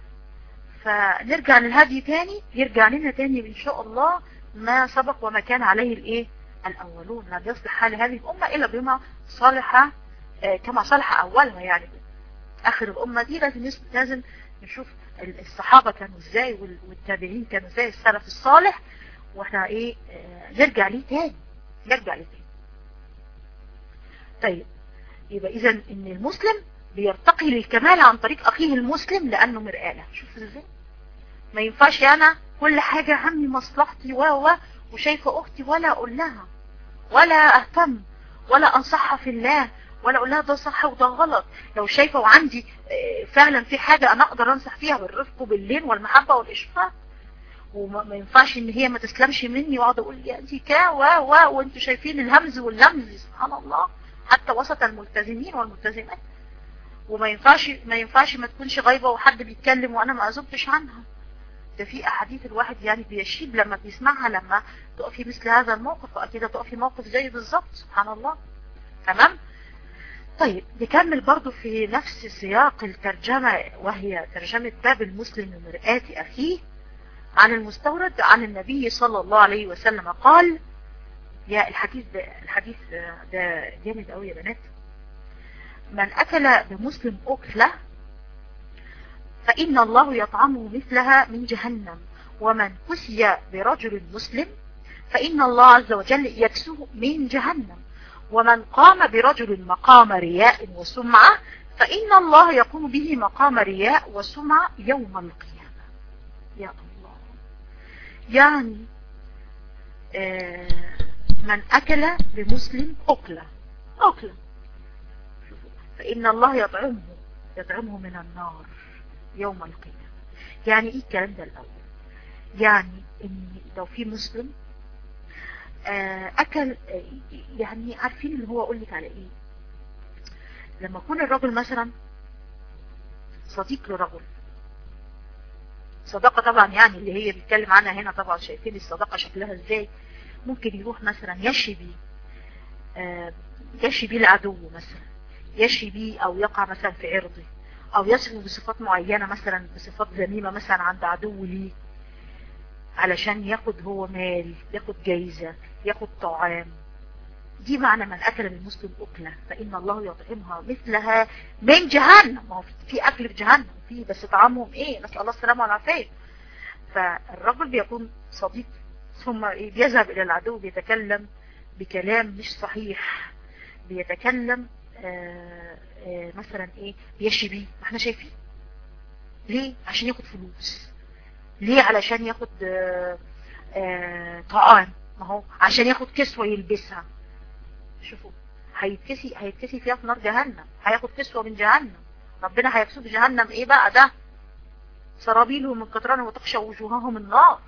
فنرجع للهدي تاني يرجع لنا تاني ان شاء الله ما سبق وما كان عليه الايه الاولون لن يصلح حال هذه الامة الا بما صالح اه كما صالح اولها يعني اخر الامة دي لازم لازم نشوف الصحابة كانوا ازاي والتابعين كانوا ازاي السلف الصالح واحنا ايه اه نرجع ليه تاني نرجع ليه تاني طيب يبقى اذا ان المسلم بيرتقي للكمال عن طريق اخيه المسلم لانه مرآة له شوف ازاي ما ينفعش انا كل حاجة همي مصلحتي و و وشايفة اختي ولا اقول لها ولا اهتم ولا انصحها في الله ولا اقول لها ده صح وده غلط لو شايفة وعندي فعلا في حاجة انا اقدر انصح فيها بالرفق وباللين والمحبة والاشفاق وما ينفعش ان هي ما تسلمش مني واقعد اقول يا دي كا و و وانتوا شايفين الهمز واللمز سبحان الله حتى وسط الملتزمين والملتزمات وما ينفعش ما ينفعش ما تكونش غايبة وحد بيتكلم وانا ما اذبتش عنها ده في احاديث الواحد يعني بيشيب لما بيسمعها لما تقفي مثل هذا الموقف واكيد تقفي موقف زي بالظبط سبحان الله تمام طيب نكمل برضو في نفس سياق الترجمة وهي ترجمة باب المسلم لمرآة أخيه عن المستورد عن النبي صلى الله عليه وسلم قال يا الحديث ده الحديث ده جامد قوي يا بنات من أكل بمسلم أكلة فإن الله يطعمه مثلها من جهنم ومن كسي برجل مسلم فإن الله عز وجل يكسوه من جهنم ومن قام برجل مقام رياء وسمعة فإن الله يقوم به مقام رياء وسمعة يوم القيامة يا الله يعني آه من أكل بمسلم أكلة أكلة فإن الله يطعمه يطعمه من النار يوم القيامة يعني إيه الكلام ده الأول يعني إن لو في مسلم أكل يعني عارفين اللي هو أقول لك على إيه لما يكون الرجل مثلا صديق لرجل صداقة طبعا يعني اللي هي بيتكلم عنها هنا طبعا شايفين الصداقة شكلها ازاي ممكن يروح مثلا يشي بيه آه يشي بيه العدو مثلا يشي بيه او يقع مثلا في عرضه او يصفه بصفات معينة مثلا بصفات ذميمة مثلا عند عدو ليه علشان ياخد هو مال ياخد جايزة ياخد طعام دي معنى من أكل المسلم أكلة فإن الله يطعمها مثلها من جهنم ما هو في أكل في جهنم في بس طعامهم إيه نسأل الله السلامة والعافية فالرجل بيكون صديق ثم بيذهب إلى العدو بيتكلم بكلام مش صحيح بيتكلم آآ آآ مثلا إيه بيشي بيه ما احنا شايفين ليه عشان ياخد فلوس ليه علشان ياخد آآ طعام ما هو عشان ياخد كسوة يلبسها شوفوا هيتكسي هيتكسي فيها في نار جهنم هياخد كسوة من جهنم ربنا هيكسب جهنم ايه بقى ده سرابيلهم من قطران وتخشى وجوههم النار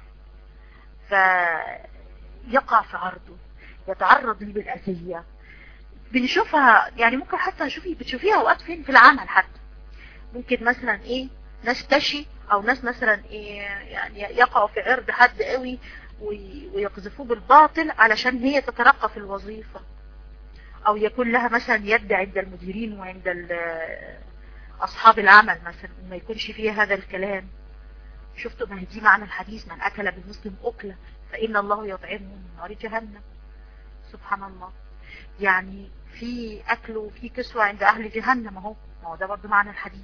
فيقع في عرضه يتعرض لي بالأذية بنشوفها يعني ممكن حتى شوفي بتشوفيها اوقات فين في العمل حتى ممكن مثلا ايه ناس تشي او ناس مثلا ايه يعني يقعوا في عرض حد قوي ويقذفوه بالباطل علشان هي تترقى في الوظيفة او يكون لها مثلا يد عند المديرين وعند اصحاب العمل مثلا ما يكونش فيها هذا الكلام شفتوا ما هي دي معنى الحديث من اكل بالمسلم اكله فان الله يطعمه من نار جهنم سبحان الله يعني في اكل وفي كسوة عند اهل جهنم اهو ما هو ده برضه معنى الحديث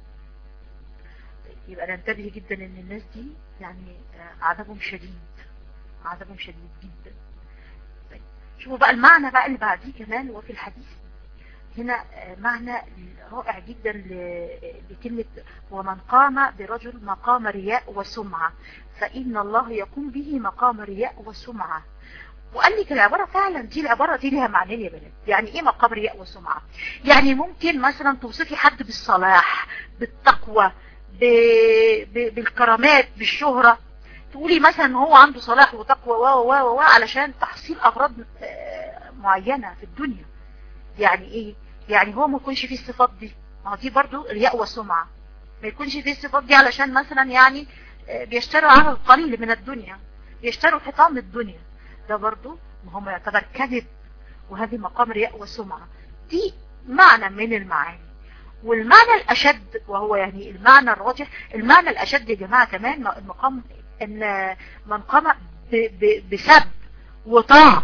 يبقى ننتبه جدا ان الناس دي يعني عذابهم شديد عذابهم شديد جدا طيب شوفوا بقى المعنى بقى اللي بعديه كمان وفي الحديث هنا معنى رائع جدا لكلمة ومن قام برجل مقام رياء وسمعة فإن الله يقوم به مقام رياء وسمعة وقال لك العبارة فعلا دي العبارة دي لها معنى يا بنات يعني ايه مقام رياء وسمعة يعني ممكن مثلا توصفي حد بالصلاح بالتقوى ب... ب... بالكرامات بالشهرة تقولي مثلا هو عنده صلاح وتقوى و و و علشان تحصيل اغراض معينة في الدنيا يعني ايه يعني هو ما يكونش فيه الصفات دي ما دي برضو رياء وسمعة ما يكونش فيه الصفات دي علشان مثلا يعني بيشتروا عدد قليل من الدنيا بيشتروا حطام الدنيا ده برضو ما هو يعتبر كذب وهذه مقام رياء وسمعة دي معنى من المعاني والمعنى الأشد وهو يعني المعنى الراجح المعنى الأشد يا جماعة كمان المقام ان من قام بسب وطعن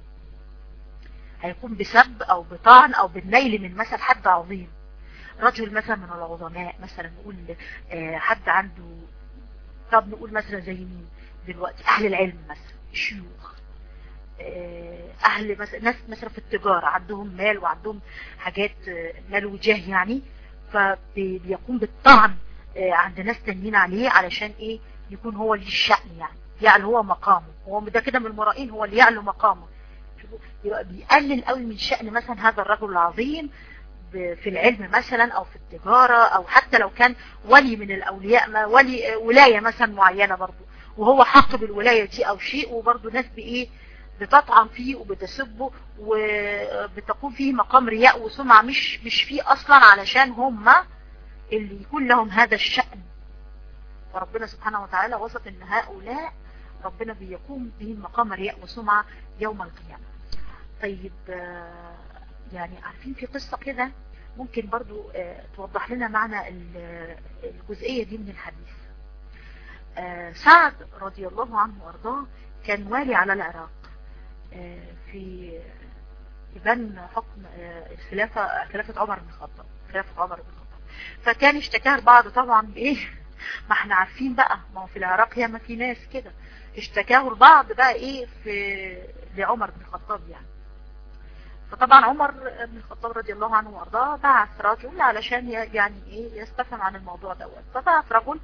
هيكون بسب او بطعن او بالنيل من مثل حد عظيم رجل مثلا من العظماء مثلا نقول حد عنده طب نقول مثلا زي مين دلوقتي اهل العلم مثلا الشيوخ اهل مثلا ناس مثلا في التجارة عندهم مال وعندهم حاجات مال وجاه يعني فبيقوم بالطعن عند ناس تانيين عليه علشان ايه يكون هو ليه الشأن يعني يعلو هو مقامه هو ده كده من المرائين هو اللي يعلو مقامه يبقى بيقلل قوي من شأن مثلا هذا الرجل العظيم في العلم مثلا او في التجارة او حتى لو كان ولي من الاولياء ما ولي ولاية مثلا معينة برضو وهو حق بالولاية دي او شيء وبرضو ناس بايه بتطعن فيه وبتسبه وبتقوم فيه مقام رياء وسمعة مش مش فيه اصلا علشان هم اللي يكون لهم هذا الشأن فربنا سبحانه وتعالى وصف ان هؤلاء ربنا بيقوم بهم مقام رياء وسمعة يوم القيامة طيب يعني عارفين في قصة كده ممكن برضو توضح لنا معنى الجزئية دي من الحديث سعد رضي الله عنه وارضاه كان والي على العراق في إبان حكم الخلافة خلافة عمر بن الخطاب خلافة عمر بن الخطاب فكان اشتكاه البعض طبعا بايه ما احنا عارفين بقى ما هو في العراق ياما في ناس كده اشتكاه البعض بقى ايه في لعمر بن الخطاب يعني فطبعا عمر بن الخطاب رضي الله عنه وارضاه بعث رجل علشان يعني ايه يستفهم عن الموضوع دوت فبعث رجل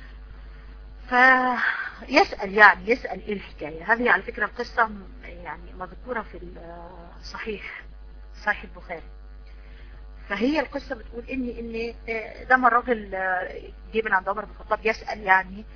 فيسأل يعني يسأل ايه الحكاية هذه على فكرة القصة يعني مذكورة في الصحيح صحيح البخاري فهي القصة بتقول ان ان ده ما الراجل جه من عند عمر بن الخطاب يسأل يعني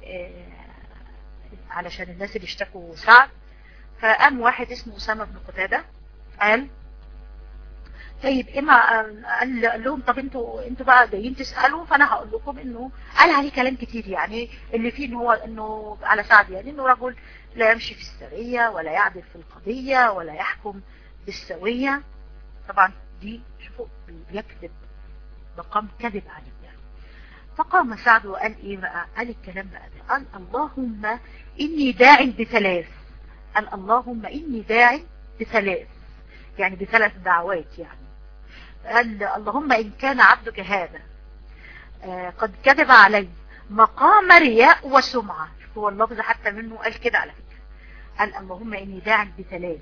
علشان الناس اللي اشتكوا سعد فقام واحد اسمه أسامة بن قتادة قال طيب اما قال لهم طب انتوا انتوا بقى جايين تسالوا فانا هقول لكم انه قال عليه كلام كتير يعني اللي فيه ان هو انه على سعد يعني انه رجل لا يمشي في السريه ولا يعدل في القضيه ولا يحكم بالسويه طبعا دي شوفوا بيكذب مقام كذب عليه يعني فقام سعد وقال ايه بقى قال الكلام بقى ده قال اللهم اني داع بثلاث قال اللهم اني داع بثلاث يعني بثلاث دعوات يعني قال اللهم ان كان عبدك هذا آه قد كذب علي مقام رياء وسمعة هو اللفظ حتى منه قال كده على فكرة قال اللهم اني داع بثلاث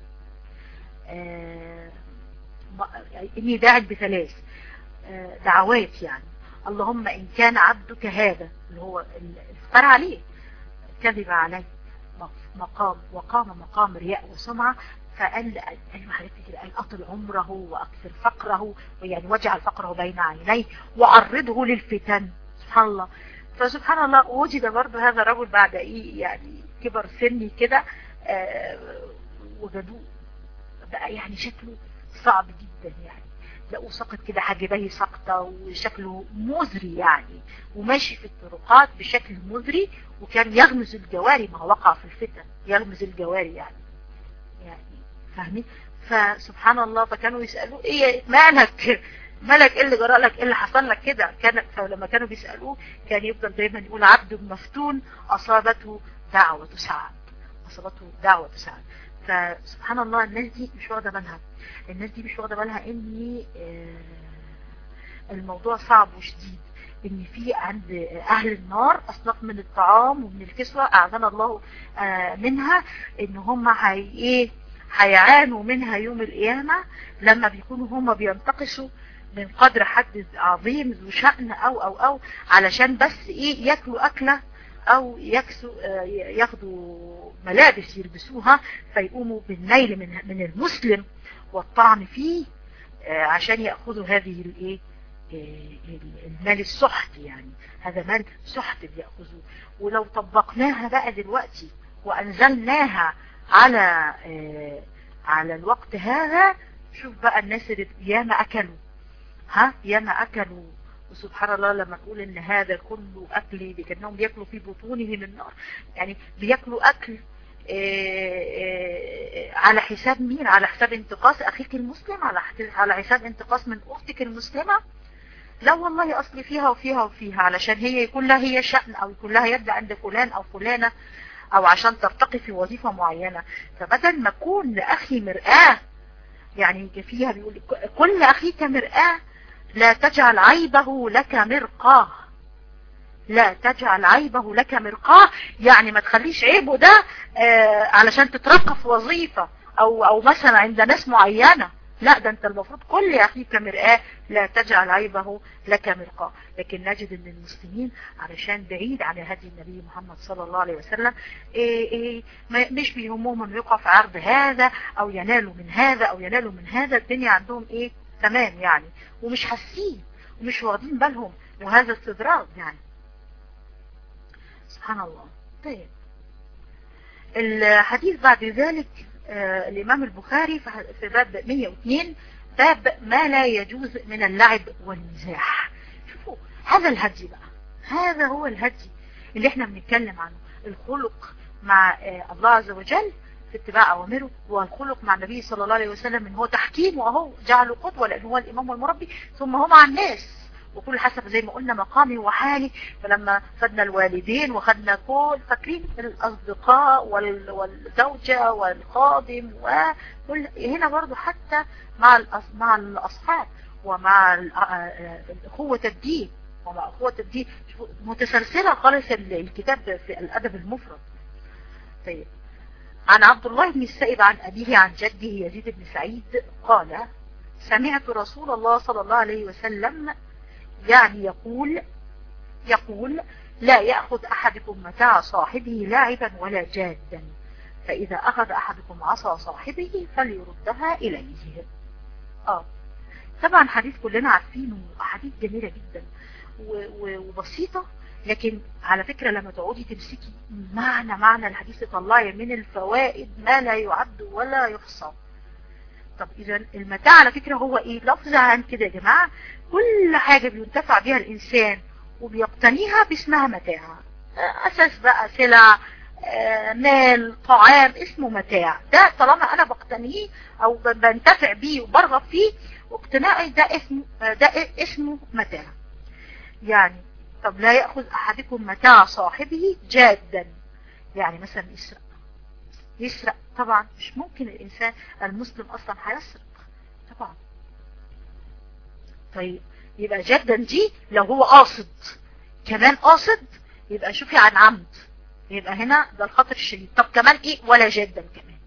آه اني داع بثلاث آه دعوات يعني اللهم ان كان عبدك هذا اللي هو افترى عليه كذب عليه مقام وقام مقام رياء وسمعة فقال ايوه حبيبتي كده قال اطل عمره واكثر فقره ويعني واجعل فقره بين عينيه وعرضه للفتن سبحان الله فسبحان الله وجد برضه هذا الرجل بعد ايه يعني كبر سني كده آه وجدوه بقى يعني شكله صعب جدا يعني لقوا سقط كده حاجبيه سقطة وشكله مزري يعني وماشي في الطرقات بشكل مزري وكان يغمز الجواري ما وقع في الفتن يغمز الجواري يعني يعني فاهمين فسبحان الله فكانوا يسألوه ايه مالك مالك ايه اللي جرى لك ايه اللي حصل لك كده كان فلما كانوا بيسألوه كان يفضل دايما يقول عبد مفتون اصابته دعوة سعد اصابته دعوة سعد فسبحان الله الناس دي مش واخده بالها الناس دي مش واخده بالها ان الموضوع صعب وشديد ان في عند اهل النار اصناف من الطعام ومن الكسوة اعذنا الله منها ان هم هي ايه هيعانوا منها يوم القيامة لما بيكونوا هم بينتقشوا من قدر حد عظيم ذو شأن او او او علشان بس ايه ياكلوا اكلة او يكسوا ياخدوا ملابس يلبسوها فيقوموا بالنيل من من المسلم والطعن فيه عشان ياخذوا هذه الايه المال السحت يعني هذا مال سحت بياخذوه ولو طبقناها بقى دلوقتي وانزلناها على على الوقت هذا شوف بقى الناس اللي ياما اكلوا ها ياما اكلوا وسبحان الله لما تقول ان هذا كله اكل كانهم بياكلوا في بطونهم النار يعني بياكلوا اكل على حساب مين على حساب انتقاص اخيك المسلم على على حساب انتقاص من اختك المسلمة لا والله اصلي فيها وفيها وفيها علشان هي يكون لها هي شأن او يكون لها يد عند فلان او فلانة او عشان ترتقي في وظيفة معينة فبدل ما اكون لاخي مرآة يعني فيها بيقول كل اخيك مرآة لا تجعل عيبه لك مرقاه لا تجعل عيبه لك مرقاه يعني ما تخليش عيبه ده آه علشان تترقى في وظيفة او او مثلا عند ناس معينة لا ده انت المفروض كل اخيك مرآة لا تجعل عيبه لك مرقاه لكن نجد ان المسلمين علشان بعيد عن هدي النبي محمد صلى الله عليه وسلم إيه إيه مش بيهمهم انه يقع في عرض هذا او ينالوا من هذا او ينالوا من هذا الدنيا عندهم ايه تمام يعني ومش حاسين ومش واخدين بالهم وهذا استدراج يعني سبحان الله طيب الحديث بعد ذلك آه الإمام البخاري في باب 102 باب ما لا يجوز من اللعب والمزاح شوفوا هذا الهدي بقى هذا هو الهدي اللي احنا بنتكلم عنه الخلق مع آه الله عز وجل في اتباع أوامره والخلق مع النبي صلى الله عليه وسلم ان هو تحكيم وهو جعله قدوة لأنه هو الإمام والمربي ثم هو مع الناس وكل حسب زي ما قلنا مقامي وحالي فلما خدنا الوالدين وخدنا كل فاكرين الأصدقاء والزوجة والخادم وكل هنا برضو حتى مع مع الأصحاب ومع أخوة الدين ومع أخوة الدين متسلسلة خالص الكتاب في الأدب المفرد طيب عن عبد الله بن السائب عن أبيه عن جده يزيد بن سعيد قال سمعت رسول الله صلى الله عليه وسلم يعني يقول يقول لا يأخذ أحدكم متاع صاحبه لاعبا ولا جادا فإذا أخذ أحدكم عصا صاحبه فليردها إليه آه طبعا حديث كلنا عارفينه أحاديث جميلة جدا وبسيطة لكن على فكرة لما تقعدي تمسكي معنى معنى الحديث تطلعي من الفوائد ما لا يعد ولا يحصى طب اذا المتاع على فكرة هو ايه لفظ عن كده يا جماعة كل حاجة بينتفع بها الانسان وبيقتنيها باسمها متاع اساس بقى سلع مال طعام اسمه متاع ده طالما انا بقتنيه او بنتفع بيه وبرغب فيه واقتنائي ده اسمه ده اسمه متاع يعني طب لا يأخذ أحدكم متاع صاحبه جادا يعني مثلا يسرق يسرق طبعا مش ممكن الإنسان المسلم أصلا هيسرق طبعا طيب يبقى جدا دي لو هو قاصد كمان قاصد يبقى شوفي عن عمد يبقى هنا ده الخطر الشديد طب كمان ايه ولا جدا كمان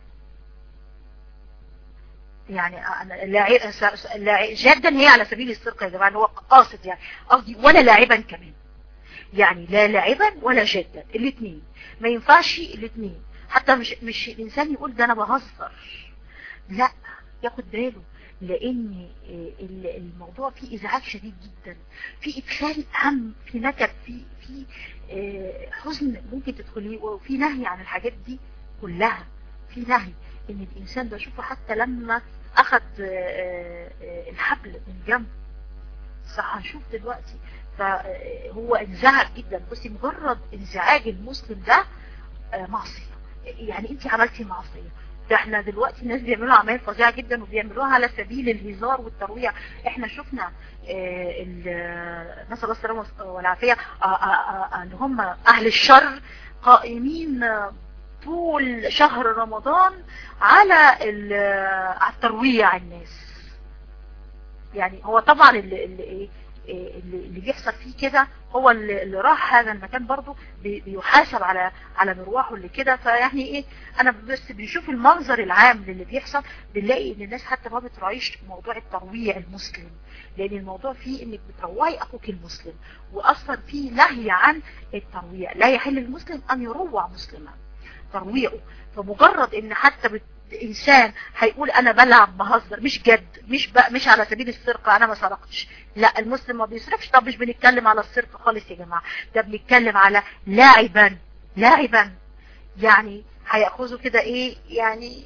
يعني لا جدا هي على سبيل السرقة يا جماعة اللي هو قاصد يعني قصدي ولا لاعبا كمان يعني لا لاعبا ولا جدا الاثنين ما ينفعش الاثنين حتى مش مش الانسان يقول ده انا بهزر لا ياخد باله لان الموضوع فيه ازعاج شديد جدا في ادخال هم في نكد في في حزن ممكن تدخليه وفي نهي عن الحاجات دي كلها في نهي ان الانسان ده شوفه حتى لما اخذ الحبل من جنب صح هنشوف دلوقتي فهو انزعج جدا بصي مجرد انزعاج المسلم ده معصية يعني انت عملتي معصية ده احنا دلوقتي الناس بيعملوا اعمال فظيعة جدا وبيعملوها على سبيل الهزار والترويع احنا شفنا نسأل الله السلامة والعافية اللي هم اهل الشر قائمين طول شهر رمضان على الترويع الناس يعني هو طبعا اللي, اللي, اللي بيحصل فيه كده هو اللي راح هذا المكان برضه بيحاسب على على مروحه اللي كده فيعني ايه انا بس بنشوف المنظر العام للي بيحصل بنلاقي ان الناس حتى ما بتراعيش موضوع الترويع المسلم لان الموضوع فيه انك بتروعي اخوك المسلم واصلا فيه نهي عن الترويع لا يحل المسلم ان يروع مسلما ترويعه فمجرد ان حتى بت... انسان هيقول انا بلعب بهزر مش جد مش ب... مش على سبيل السرقة انا ما سرقتش لا المسلم ما بيسرقش طب مش بنتكلم على السرقة خالص يا جماعة ده بنتكلم على لاعبا لاعبا يعني هيأخذوا كده ايه يعني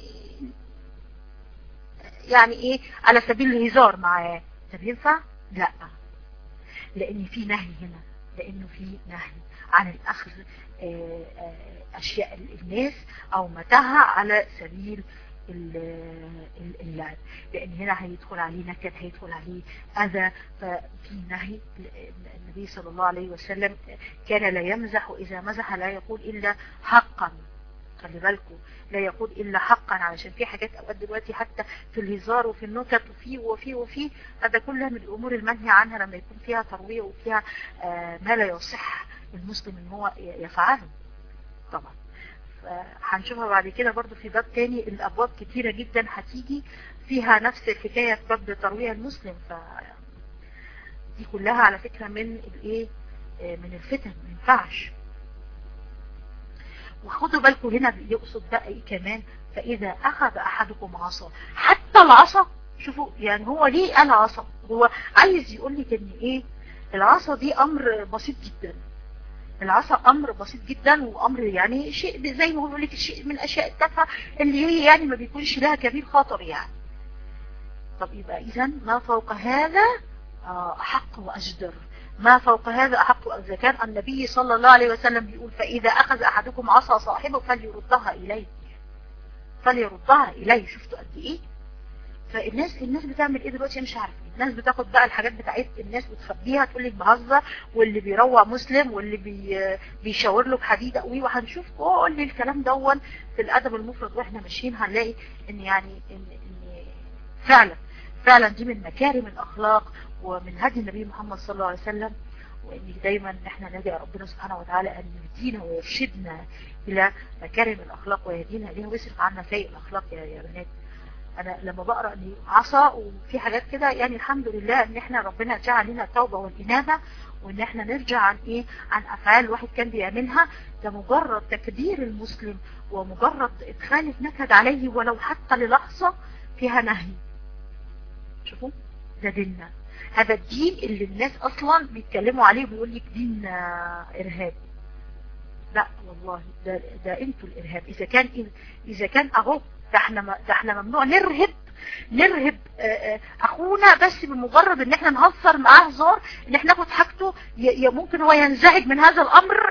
يعني ايه على سبيل الهزار معاه طب ينفع لا لان في نهي هنا لانه في نهي عن الاخذ اشياء الناس او متاعها على سبيل اللعب لان هنا هيدخل عليه نكد هيدخل عليه اذى ففي نهي النبي صلى الله عليه وسلم كان لا يمزح واذا مزح لا يقول الا حقا خلي بالكم لا يقول الا حقا علشان في حاجات اوقات دلوقتي حتى في الهزار وفي النكت وفي وفي وفي هذا كلها من الامور المنهي عنها لما يكون فيها ترويع وفيها آه ما لا يصح المسلم ان هو يفعله طبعا هنشوفها بعد كده برضو في باب تاني الابواب كتيرة جدا هتيجي فيها نفس الحكاية في باب ترويع المسلم ف دي كلها على فكرة من الايه من الفتن ما ينفعش وخدوا بالكم هنا يقصد بقى ايه كمان فاذا اخذ احدكم عصا حتى العصا شوفوا يعني هو ليه قال عصا هو عايز يقول لك ان ايه العصا دي امر بسيط جدا العصا امر بسيط جدا وامر يعني شيء زي ما بقول لك شيء من الاشياء التافهه اللي هي يعني ما بيكونش لها كبير خطر يعني طب يبقى اذا ما فوق هذا احق واجدر ما فوق هذا احق اذا كان النبي صلى الله عليه وسلم بيقول فاذا اخذ احدكم عصا صاحبه فليردها اليه فليردها اليه شفتوا قد ايه فالناس الناس بتعمل ايه دلوقتي مش عارفه الناس بتاخد بقى الحاجات بتاعت الناس بتخبيها تقول لك بهزر واللي بيروع مسلم واللي بي بيشاور له بحديد قوي وهنشوف كل الكلام دون في الادب المفرد واحنا ماشيين هنلاقي ان يعني ان, إن فعلا فعلا دي من مكارم الاخلاق ومن هدي النبي محمد صلى الله عليه وسلم وان دايما احنا ندعي ربنا سبحانه وتعالى ان يهدينا ويرشدنا الى مكارم الاخلاق ويهدينا اليها ويصرف عنا سيء الاخلاق يا, يا بنات انا لما بقرا ان عصا وفي حاجات كده يعني الحمد لله ان احنا ربنا جعل لنا التوبه والانابه وان احنا نرجع عن ايه عن افعال الواحد كان بيعملها ده مجرد تكدير المسلم ومجرد ادخال النكد عليه ولو حتى للحظه فيها نهي شوفوا ده ديننا هذا الدين اللي الناس اصلا بيتكلموا عليه وبيقول لك دين ارهاب لا والله ده ده انتوا الارهاب اذا كان اذا كان اهو ده احنا ده احنا ممنوع نرهب نرهب اخونا بس بمجرد ان احنا نهزر معاه هزار ان احنا ناخد حاجته ممكن هو ينزعج من هذا الامر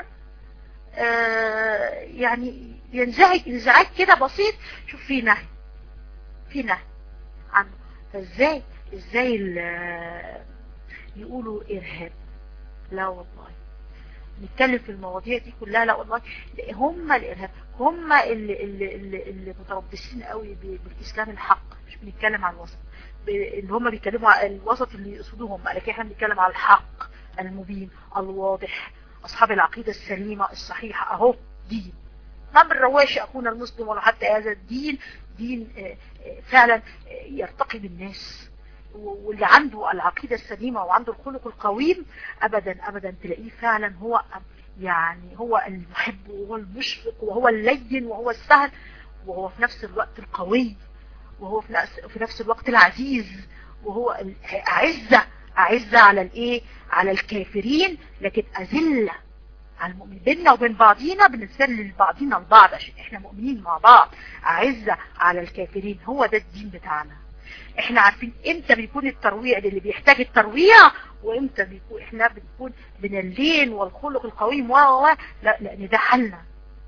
يعني ينزعج انزعاج كده بسيط شوف في نهي في نهي عنه فازاي ازاي يقولوا ارهاب لا والله نتكلم في المواضيع دي كلها لا والله هم الارهاب هم اللي, اللي, اللي, اللي متربصين قوي بالاسلام الحق مش بنتكلم عن الوسط اللي هم بيتكلموا على الوسط اللي يقصدوهم لكن احنا بنتكلم على الحق المبين الواضح اصحاب العقيدة السليمة الصحيحة اهو دين ما بنرواش اخونا المسلم ولا حتى هذا الدين دين فعلا يرتقي بالناس واللي عنده العقيدة السليمة وعنده الخلق القويم ابدا ابدا تلاقيه فعلا هو يعني هو المحب وهو المشفق وهو اللين وهو السهل وهو في نفس الوقت القوي وهو في نفس, في نفس الوقت العزيز وهو أعزة أعزة على الايه على الكافرين لكن أذلة على المؤمنين بيننا وبين بعضينا بنذلل بعضينا البعض عشان احنا مؤمنين مع بعض أعزة على الكافرين هو ده الدين بتاعنا احنا عارفين امتى بيكون الترويع اللي بيحتاج الترويع وامتى بيكون احنا بنكون من اللين والخلق القويم و لا لان ده حلنا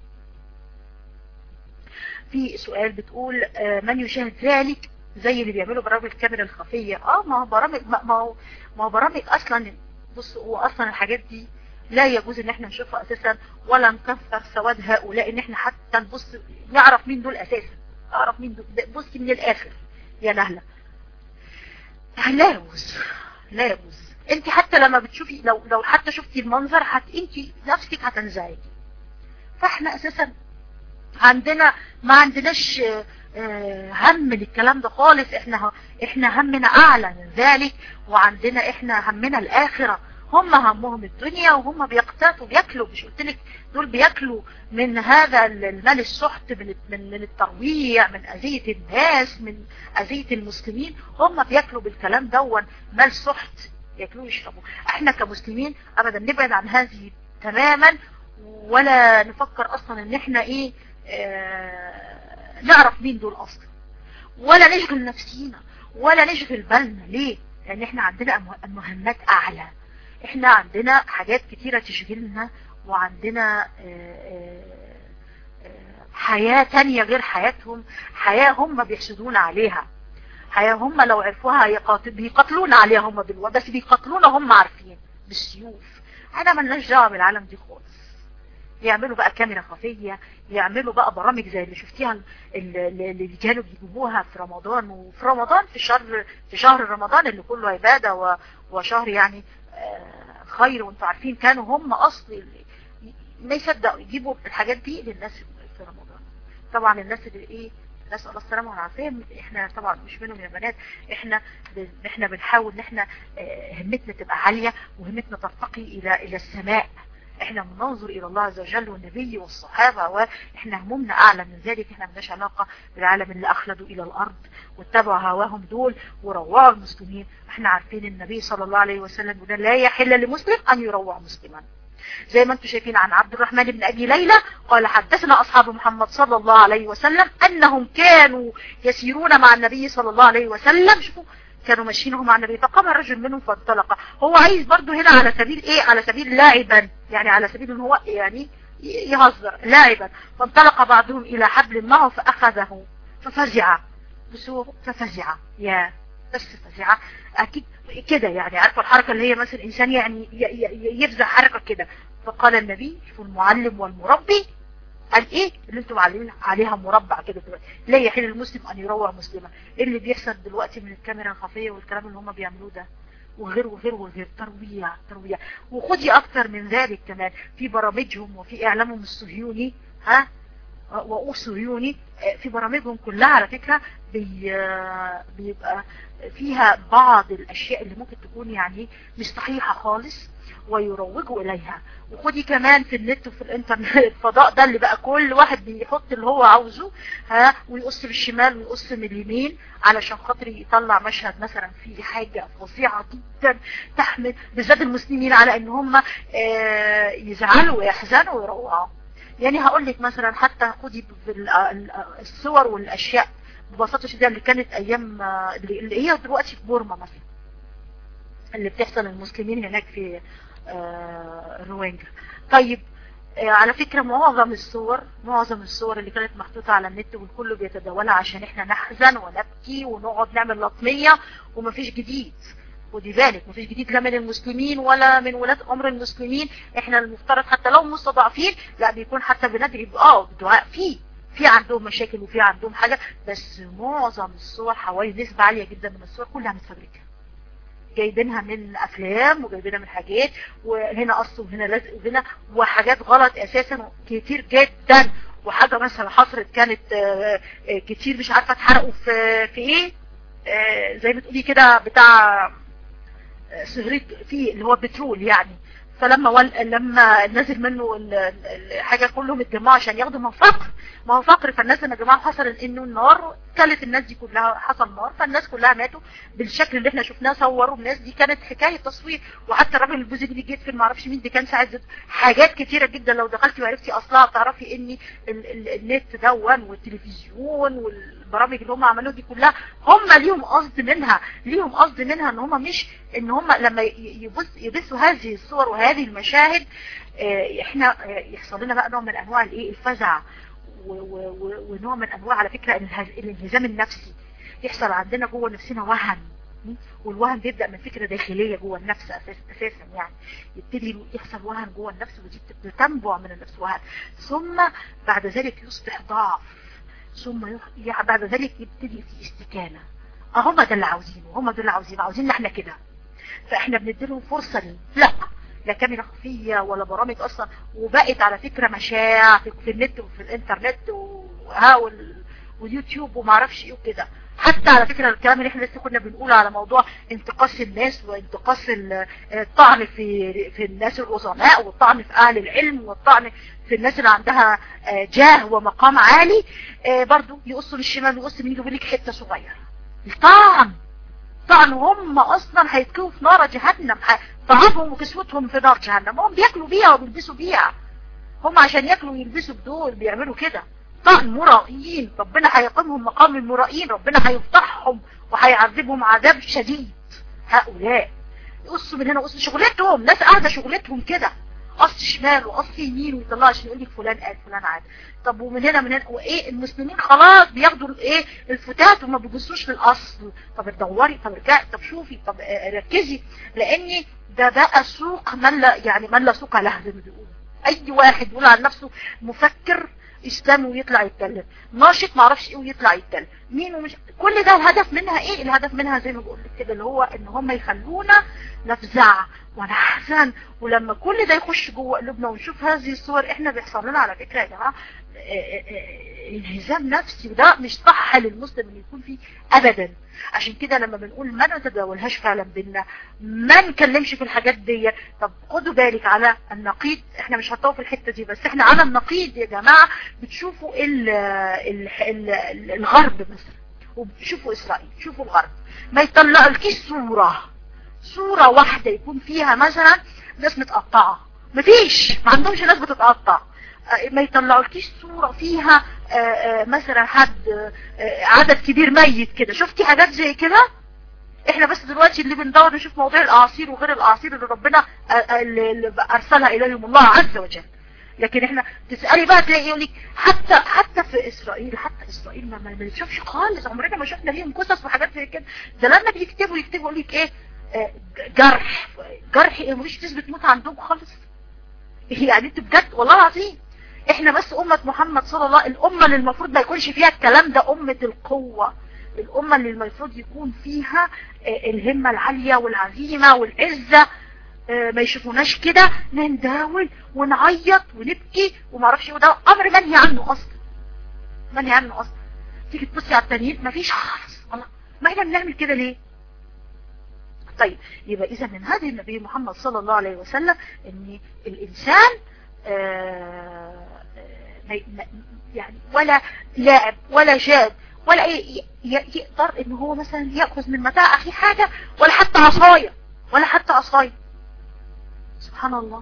في سؤال بتقول من يشاهد ذلك زي اللي بيعملوا برامج الكاميرا الخفية اه ما هو برامج ما هو ما هو برامج اصلا بص هو اصلا الحاجات دي لا يجوز ان احنا نشوفها اساسا ولا نكثر سواد هؤلاء ان احنا حتى نبص نعرف مين دول اساسا نعرف مين دول بصي من الاخر يا نهلة لا يجوز لا يجوز انت حتى لما بتشوفي لو لو حتى شفتي المنظر حت انت نفسك هتنزعجي فاحنا اساسا عندنا ما عندناش هم للكلام ده خالص احنا احنا همنا اعلى من ذلك وعندنا احنا همنا الاخرة هم همهم الدنيا وهم بيقتاتوا بياكلوا مش قلت لك دول بياكلوا من هذا المال السحت من من من الترويع من اذية الناس من اذية المسلمين هم بياكلوا بالكلام دون مال سحت ياكلوه ويشربوا احنا كمسلمين ابدا نبعد عن هذه تماما ولا نفكر اصلا ان احنا ايه اه نعرف مين دول اصلا ولا نشغل نفسينا ولا نشغل بالنا ليه لان احنا عندنا مهمات اعلى احنا عندنا حاجات كتيرة تشغلنا وعندنا اه اه حياة تانية غير حياتهم حياة هم بيحسدون عليها حياة هم لو عرفوها يقاتل بيقتلون عليها هم بالوقت بس بيقتلون هم عارفين بالسيوف انا ملناش دعوه بالعالم دي خالص يعملوا بقى كاميرا خفية يعملوا بقى برامج زي اللي شفتيها اللي كانوا بيجيبوها في رمضان وفي رمضان في شهر في شهر رمضان اللي كله عبادة وشهر يعني خير وانتوا عارفين كانوا هم اصل ما يصدقوا يجيبوا الحاجات دي للناس في رمضان طبعا الناس اللي ايه نسأل الله السلامة والعافية احنا طبعا مش منهم يا بنات احنا احنا بنحاول ان احنا همتنا تبقى عالية وهمتنا ترتقي الى الى السماء احنا بننظر الى الله عز وجل والنبي والصحابة واحنا همومنا اعلى من ذلك احنا ملناش علاقة بالعالم اللي اخلدوا الى الارض واتبعوا هواهم دول وروعوا المسلمين احنا عارفين النبي صلى الله عليه وسلم وده لا يحل لمسلم ان يروع مسلما زي ما انتم شايفين عن عبد الرحمن بن ابي ليلى قال حدثنا اصحاب محمد صلى الله عليه وسلم انهم كانوا يسيرون مع النبي صلى الله عليه وسلم شوفوا كانوا ماشيين مع النبي فقام رجل منهم فانطلق هو عايز برضو هنا على سبيل ايه على سبيل لاعبا يعني على سبيل ان هو يعني يهزر لاعبا فانطلق بعضهم الى حبل معه فاخذه ففزع بس هو ففزع يا بس فزع اكيد كده يعني عارفه الحركه اللي هي مثلا انسان يعني يفزع حركه كده فقال النبي شوفوا المعلم والمربي قال ايه اللي انتم معلمين عليها مربع كده دلوقتي لا يحل المسلم ان يروع مسلما ايه اللي بيحصل دلوقتي من الكاميرا الخفيه والكلام اللي هم بيعملوه ده وغير وغير وغير ترويع ترويع وخدي اكتر من ذلك كمان في برامجهم وفي اعلامهم الصهيوني ها وصهيوني في برامجهم كلها على فكرة بي بيبقى فيها بعض الاشياء اللي ممكن تكون يعني مش صحيحة خالص ويروجوا اليها وخدي كمان في النت وفي الانترنت الفضاء ده اللي بقى كل واحد بيحط اللي هو عاوزه ها ويقص بالشمال ويقص من اليمين علشان خاطر يطلع مشهد مثلا فيه حاجة فظيعة جدا تحمل بالذات المسلمين على ان هم يزعلوا ويحزنوا ويروعوا يعني هقول لك مثلا حتى خدي الصور والاشياء ببساطة شديدة اللي كانت ايام اللي هي دلوقتي في بورما مثلا اللي بتحصل للمسلمين هناك في روينجا طيب على فكرة معظم الصور معظم الصور اللي كانت محطوطة على النت والكل بيتداولها عشان احنا نحزن ونبكي ونقعد نعمل لطمية ومفيش جديد ودي بالك مفيش جديد لا من المسلمين ولا من ولاد امر المسلمين احنا المفترض حتى لو مستضعفين لا بيكون حتى بندعي اه بدعاء فيه في عندهم مشاكل وفي عندهم حاجة بس معظم الصور حوالي نسبة عالية جدا من الصور كلها متفبركة جايبينها من افلام وجايبينها من حاجات وهنا قص وهنا لزق وهنا وحاجات غلط اساسا كتير جدا وحاجة مثلا حصلت كانت كتير مش عارفة اتحرقوا في في ايه زي ما تقولي كده بتاع سهريت فيه اللي هو بترول يعني فلما ول... لما نزل منه الحاجة كلهم اتجمعوا عشان ياخدوا من فقر ما هو فقر فالناس يا جماعة حصل انه النار كلت الناس دي كلها حصل نار فالناس كلها ماتوا بالشكل اللي احنا شفناه صوروا الناس دي كانت حكاية تصوير وحتى الراجل البوزي اللي جيت في معرفش مين دي كان ساعد حاجات كتيرة جدا لو دخلتي وعرفتي اصلها تعرفي ان ال... ال... النت دون والتلفزيون وال البرامج اللي هم عملوها دي كلها هم ليهم قصد منها ليهم قصد منها ان هم مش ان هم لما يبص يبثوا هذه الصور وهذه المشاهد اه احنا اه يحصل لنا بقى نوع من انواع الايه الفزع ونوع من انواع على فكرة الانهزام النفسي يحصل عندنا جوه نفسنا وهن والوهن بيبدأ من فكرة داخلية جوه النفس أساس اساسا يعني يبتدي يحصل وهن جوه النفس ودي بتنبع من النفس وهن ثم بعد ذلك يصبح ضعف ثم يح... بعد ذلك يبتدي في استكانة هم ده اللي عاوزينه هم ده اللي عاوزينه عاوزين احنا كده فاحنا بنديلهم فرصة لي. لا لا كاميرا خفية ولا برامج اصلا وبقت على فكرة مشاع في النت وفي الانترنت وها وال... واليوتيوب وما اعرفش ايه وكده حتى على فكرة الكلام اللي احنا لسه كنا بنقول على موضوع انتقاص الناس وانتقاص الطعن في في الناس العظماء والطعن في اهل العلم والطعن في الناس اللي عندها جاه ومقام عالي برضو يقصوا للشمال ويقصوا من يجيبوا لك حته صغيره الطعن طعن هم اصلا هيتكوا في نار جهنم طعامهم وكسوتهم في نار جهنم هم بياكلوا بيها وبيلبسوا بيها هم عشان ياكلوا ويلبسوا بدول بيعملوا كده طعن مرائيين ربنا هيقيمهم مقام المرائين ربنا هيفضحهم وهيعذبهم عذاب شديد هؤلاء يقصوا من هنا وقصوا شغلتهم ناس قاعدة شغلتهم كده قص شمال وقص يمين ويطلع عشان يقول لك فلان قال فلان عاد طب ومن هنا من هنا وايه المسلمين خلاص بياخدوا الايه الفتات وما بيبصوش للاصل طب تدوري طب ارجعي طب شوفي طب ركزي لان ده بقى سوق من لا يعني من لا سوق له زي ما بيقولوا اي واحد يقول عن نفسه مفكر اسلامي ويطلع يتكلم ناشط ما اعرفش ايه ويطلع يتكلم مين ومش كل ده الهدف منها ايه الهدف منها زي ما بقول لك كده اللي هو ان هم يخلونا نفزع ونحزن ولما كل ده يخش جوه قلوبنا ونشوف هذه الصور احنا بيحصل لنا على فكره يا جماعه انهزام نفسي وده مش صح للمسلم ان يكون فيه ابدا عشان كده لما بنقول ما نتداولهاش فعلا بينا ما نكلمش في الحاجات دي طب خدوا بالك على النقيض احنا مش هنطوف في الحته دي بس احنا على النقيض يا جماعه بتشوفوا ال ال ال الغرب مثلا وشوفوا اسرائيل شوفوا الغرب ما يطلعلكيش صوره صوره واحده يكون فيها مثلا ناس متقطعه مفيش ما عندهمش ناس بتتقطع ما يطلعولكيش صورة فيها مثلا حد عدد كبير ميت كده شفتي حاجات زي كده احنا بس دلوقتي اللي بندور نشوف موضوع الاعاصير وغير الاعاصير اللي ربنا اللي ارسلها اليهم الله عز وجل لكن احنا تسألي بقى تلاقي يقولك حتى حتى في اسرائيل حتى اسرائيل ما ما بنشوفش خالص عمرنا ما شفنا ليهم قصص وحاجات زي كده ده لما بيكتبوا يكتبوا يقول لك ايه جرح جرح ايه مفيش نسبة موت عندهم خالص يعني انت بجد والله العظيم احنا بس امة محمد صلى الله الامة اللي المفروض ما يكونش فيها الكلام ده امة القوة الامة اللي المفروض يكون فيها الهمة العالية والعزيمة والعزة ما يشوفوناش كده ننداول ونعيط ونبكي ومعرفش وده امر منهي عنه اصلا منهي عنه اصلا تيجي تبصي على التانيين مفيش خالص الله ما احنا بنعمل كده ليه طيب يبقى اذا من هذه النبي محمد صلى الله عليه وسلم ان الانسان آه يعني ولا لاعب ولا جاد ولا يقدر ان هو مثلا يأخذ من متاع اخي حاجة ولا حتى عصاية ولا حتى عصاية سبحان الله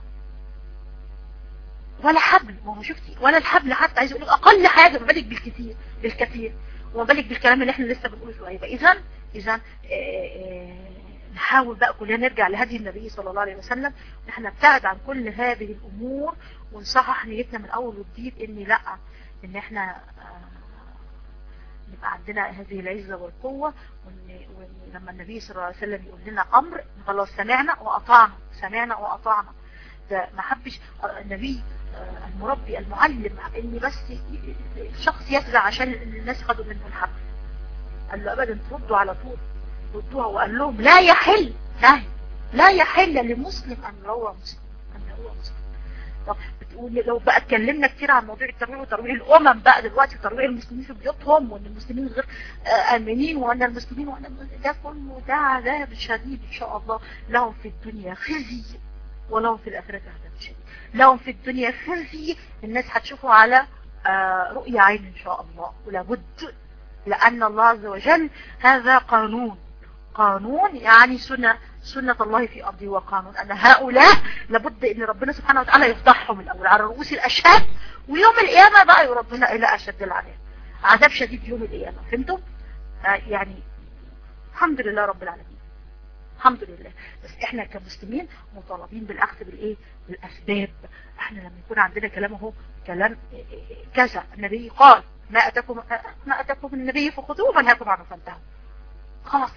ولا حبل ما هو شفتي ولا الحبل حتى عايز اقول اقل حاجة ما بالك بالكثير بالكثير وما بالك بالكلام اللي احنا لسه بنقوله شويه اذا اذا نحاول بقى كلنا نرجع لهدي النبي صلى الله عليه وسلم نحن نبتعد عن كل هذه الامور ونصحح نيتنا من اول وجديد ان لا ان احنا نبقى عندنا هذه العزة والقوة ولما النبي صلى الله عليه وسلم يقول لنا أمر خلاص سمعنا وأطعنا سمعنا وأطعنا ده ما حبش النبي المربي المعلم ان بس الشخص يفزع عشان الناس خدوا منه الحق قال له ابدا تردوا على طول ردوها وقال لهم لا يحل لا لا يحل لمسلم ان يروى مسلم ان يروى مسلم طب بتقول لو بقى اتكلمنا كتير عن موضوع الترويع وترويع الامم بقى دلوقتي ترويع المسلمين في بيوتهم وان المسلمين غير امنين وان المسلمين وان ده كله ده عذاب شديد ان شاء الله لهم في الدنيا خزي ولهم في الاخره عذاب شديد لهم في الدنيا خزي الناس هتشوفوا على رؤية عين ان شاء الله ولابد لان الله عز وجل هذا قانون قانون يعني سنة سنة الله في أرضه وقانون أن هؤلاء لابد أن ربنا سبحانه وتعالى يفضحهم الأول على رؤوس الأشهاد ويوم القيامة بقى ربنا إلى أشد العذاب عذاب شديد يوم القيامة فهمتم؟ آه يعني الحمد لله رب العالمين الحمد لله بس احنا كمسلمين مطالبين بالاخذ بالايه بالاسباب احنا لما يكون عندنا كلام اهو كلام كذا النبي قال ما اتاكم ما اتاكم النبي فخذوه وما نهاكم عنه فانتهوا خلاص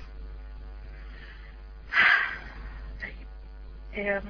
طيب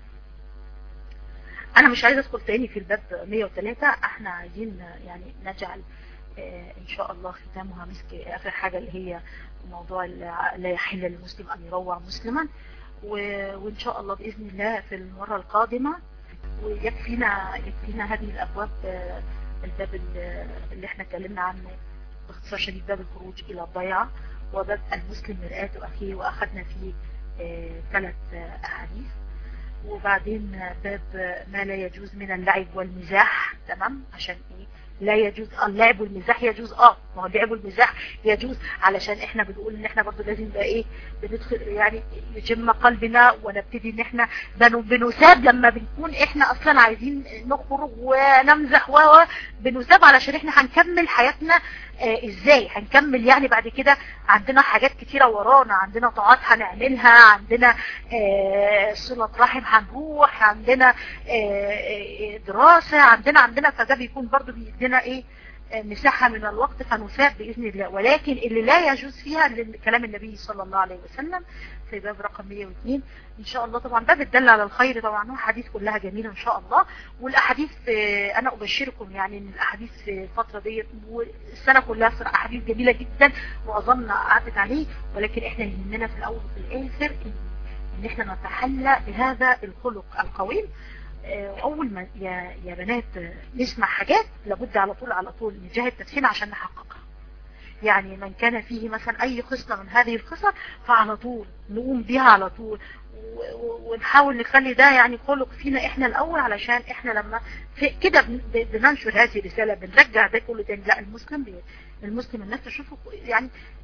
انا مش عايزه ادخل تاني في الباب 103 احنا عايزين يعني نجعل ان شاء الله ختامها مسك اخر حاجة اللي هي موضوع لا يحل للمسلم ان يروع مسلما وان شاء الله باذن الله في المرة القادمة ويكفينا يكفينا هذه الابواب الباب اللي احنا اتكلمنا عنه باختصار شديد باب الخروج الى الضيعة وباب المسلم مرآة اخيه واخذنا فيه ثلاث احاديث وبعدين باب ما لا يجوز من اللعب والمزاح تمام عشان ايه لا يجوز اللعب والمزاح يجوز اه ما هو اللعب والمزاح يجوز علشان احنا بنقول ان احنا برضو لازم بقى ايه بندخل يعني يجم قلبنا ونبتدي ان احنا بنساب لما بنكون احنا اصلا عايزين نخرج ونمزح و بنساب علشان احنا هنكمل حياتنا آه ازاي هنكمل يعني بعد كده عندنا حاجات كتيرة ورانا عندنا طاعات هنعملها عندنا آه صلة رحم هنروح عندنا آه دراسة عندنا عندنا فده بيكون برضو بيدينا ايه مساحة من الوقت فنساب بإذن الله ولكن اللي لا يجوز فيها كلام النبي صلى الله عليه وسلم في باب رقم 102 إن شاء الله طبعا باب الدل على الخير طبعا حديث كلها جميلة إن شاء الله والأحاديث أنا أبشركم يعني إن الأحاديث في الفترة دي والسنة كلها صار أحاديث جميلة جدا وأظن قعدت عليه ولكن إحنا يهمنا في الأول وفي الآخر إن إحنا نتحلى بهذا الخلق القويم اول ما يا يا بنات نسمع حاجات لابد على طول على طول نجاهد نفسنا عشان نحققها يعني من كان فيه مثلا اي خصلة من هذه الخصل فعلى طول نقوم بها على طول ونحاول نخلي ده يعني خلق فينا احنا الاول علشان احنا لما كده بننشر هذه الرسالة بنرجع ده كله تاني لا المسلم المسلم الناس تشوفه يعني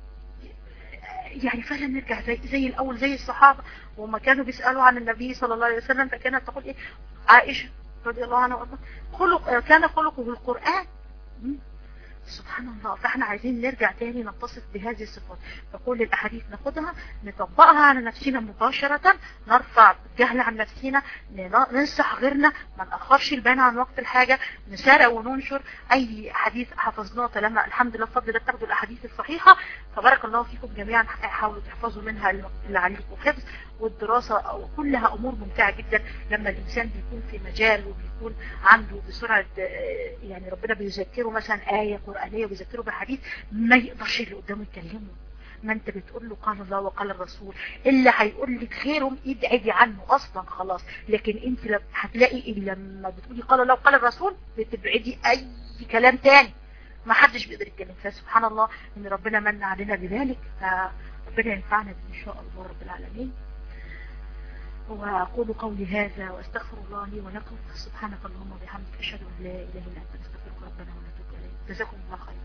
يعني فعلا نرجع زي, زي الاول زي الصحابة وما كانوا بيسألوا عن النبي صلى الله عليه وسلم فكانت تقول ايه عائشة رضي الله عنها وارضاها خلق كان خلقه القرآن سبحان الله فاحنا عايزين نرجع تاني نتصف بهذه الصفات فكل الاحاديث ناخدها نطبقها على نفسنا مباشرة نرفع الجهل عن نفسنا ننصح غيرنا ما نأخرش البيان عن وقت الحاجة نسارع وننشر اي حديث حفظناه طالما الحمد لله بفضل الله تاخدوا الاحاديث الصحيحة فبارك الله فيكم جميعا حاولوا تحفظوا منها اللي عليكم حفظ والدراسة كلها امور ممتعة جدا لما الانسان بيكون في مجال وبيكون عنده بسرعة يعني ربنا بيذكره مثلا آية قرآنية وبيذكره بحديث ما يقدرش اللي قدامه يكلمه ما انت بتقول له قال الله وقال الرسول اللي هيقول لك خيرهم ابعدي عنه اصلا خلاص لكن انت هتلاقي لما بتقولي قال الله وقال الرسول بتبعدي اي كلام تاني ما حدش بيقدر يتكلم فسبحان الله ان ربنا من علينا بذلك فربنا ينفعنا به ان شاء الله رب العالمين وأقول قولي هذا وأستغفر الله لي ولكم سبحانك اللهم وبحمدك أشهد أن لا إله إلا أنت نستغفرك ربنا ونتوب إليك جزاكم الله خير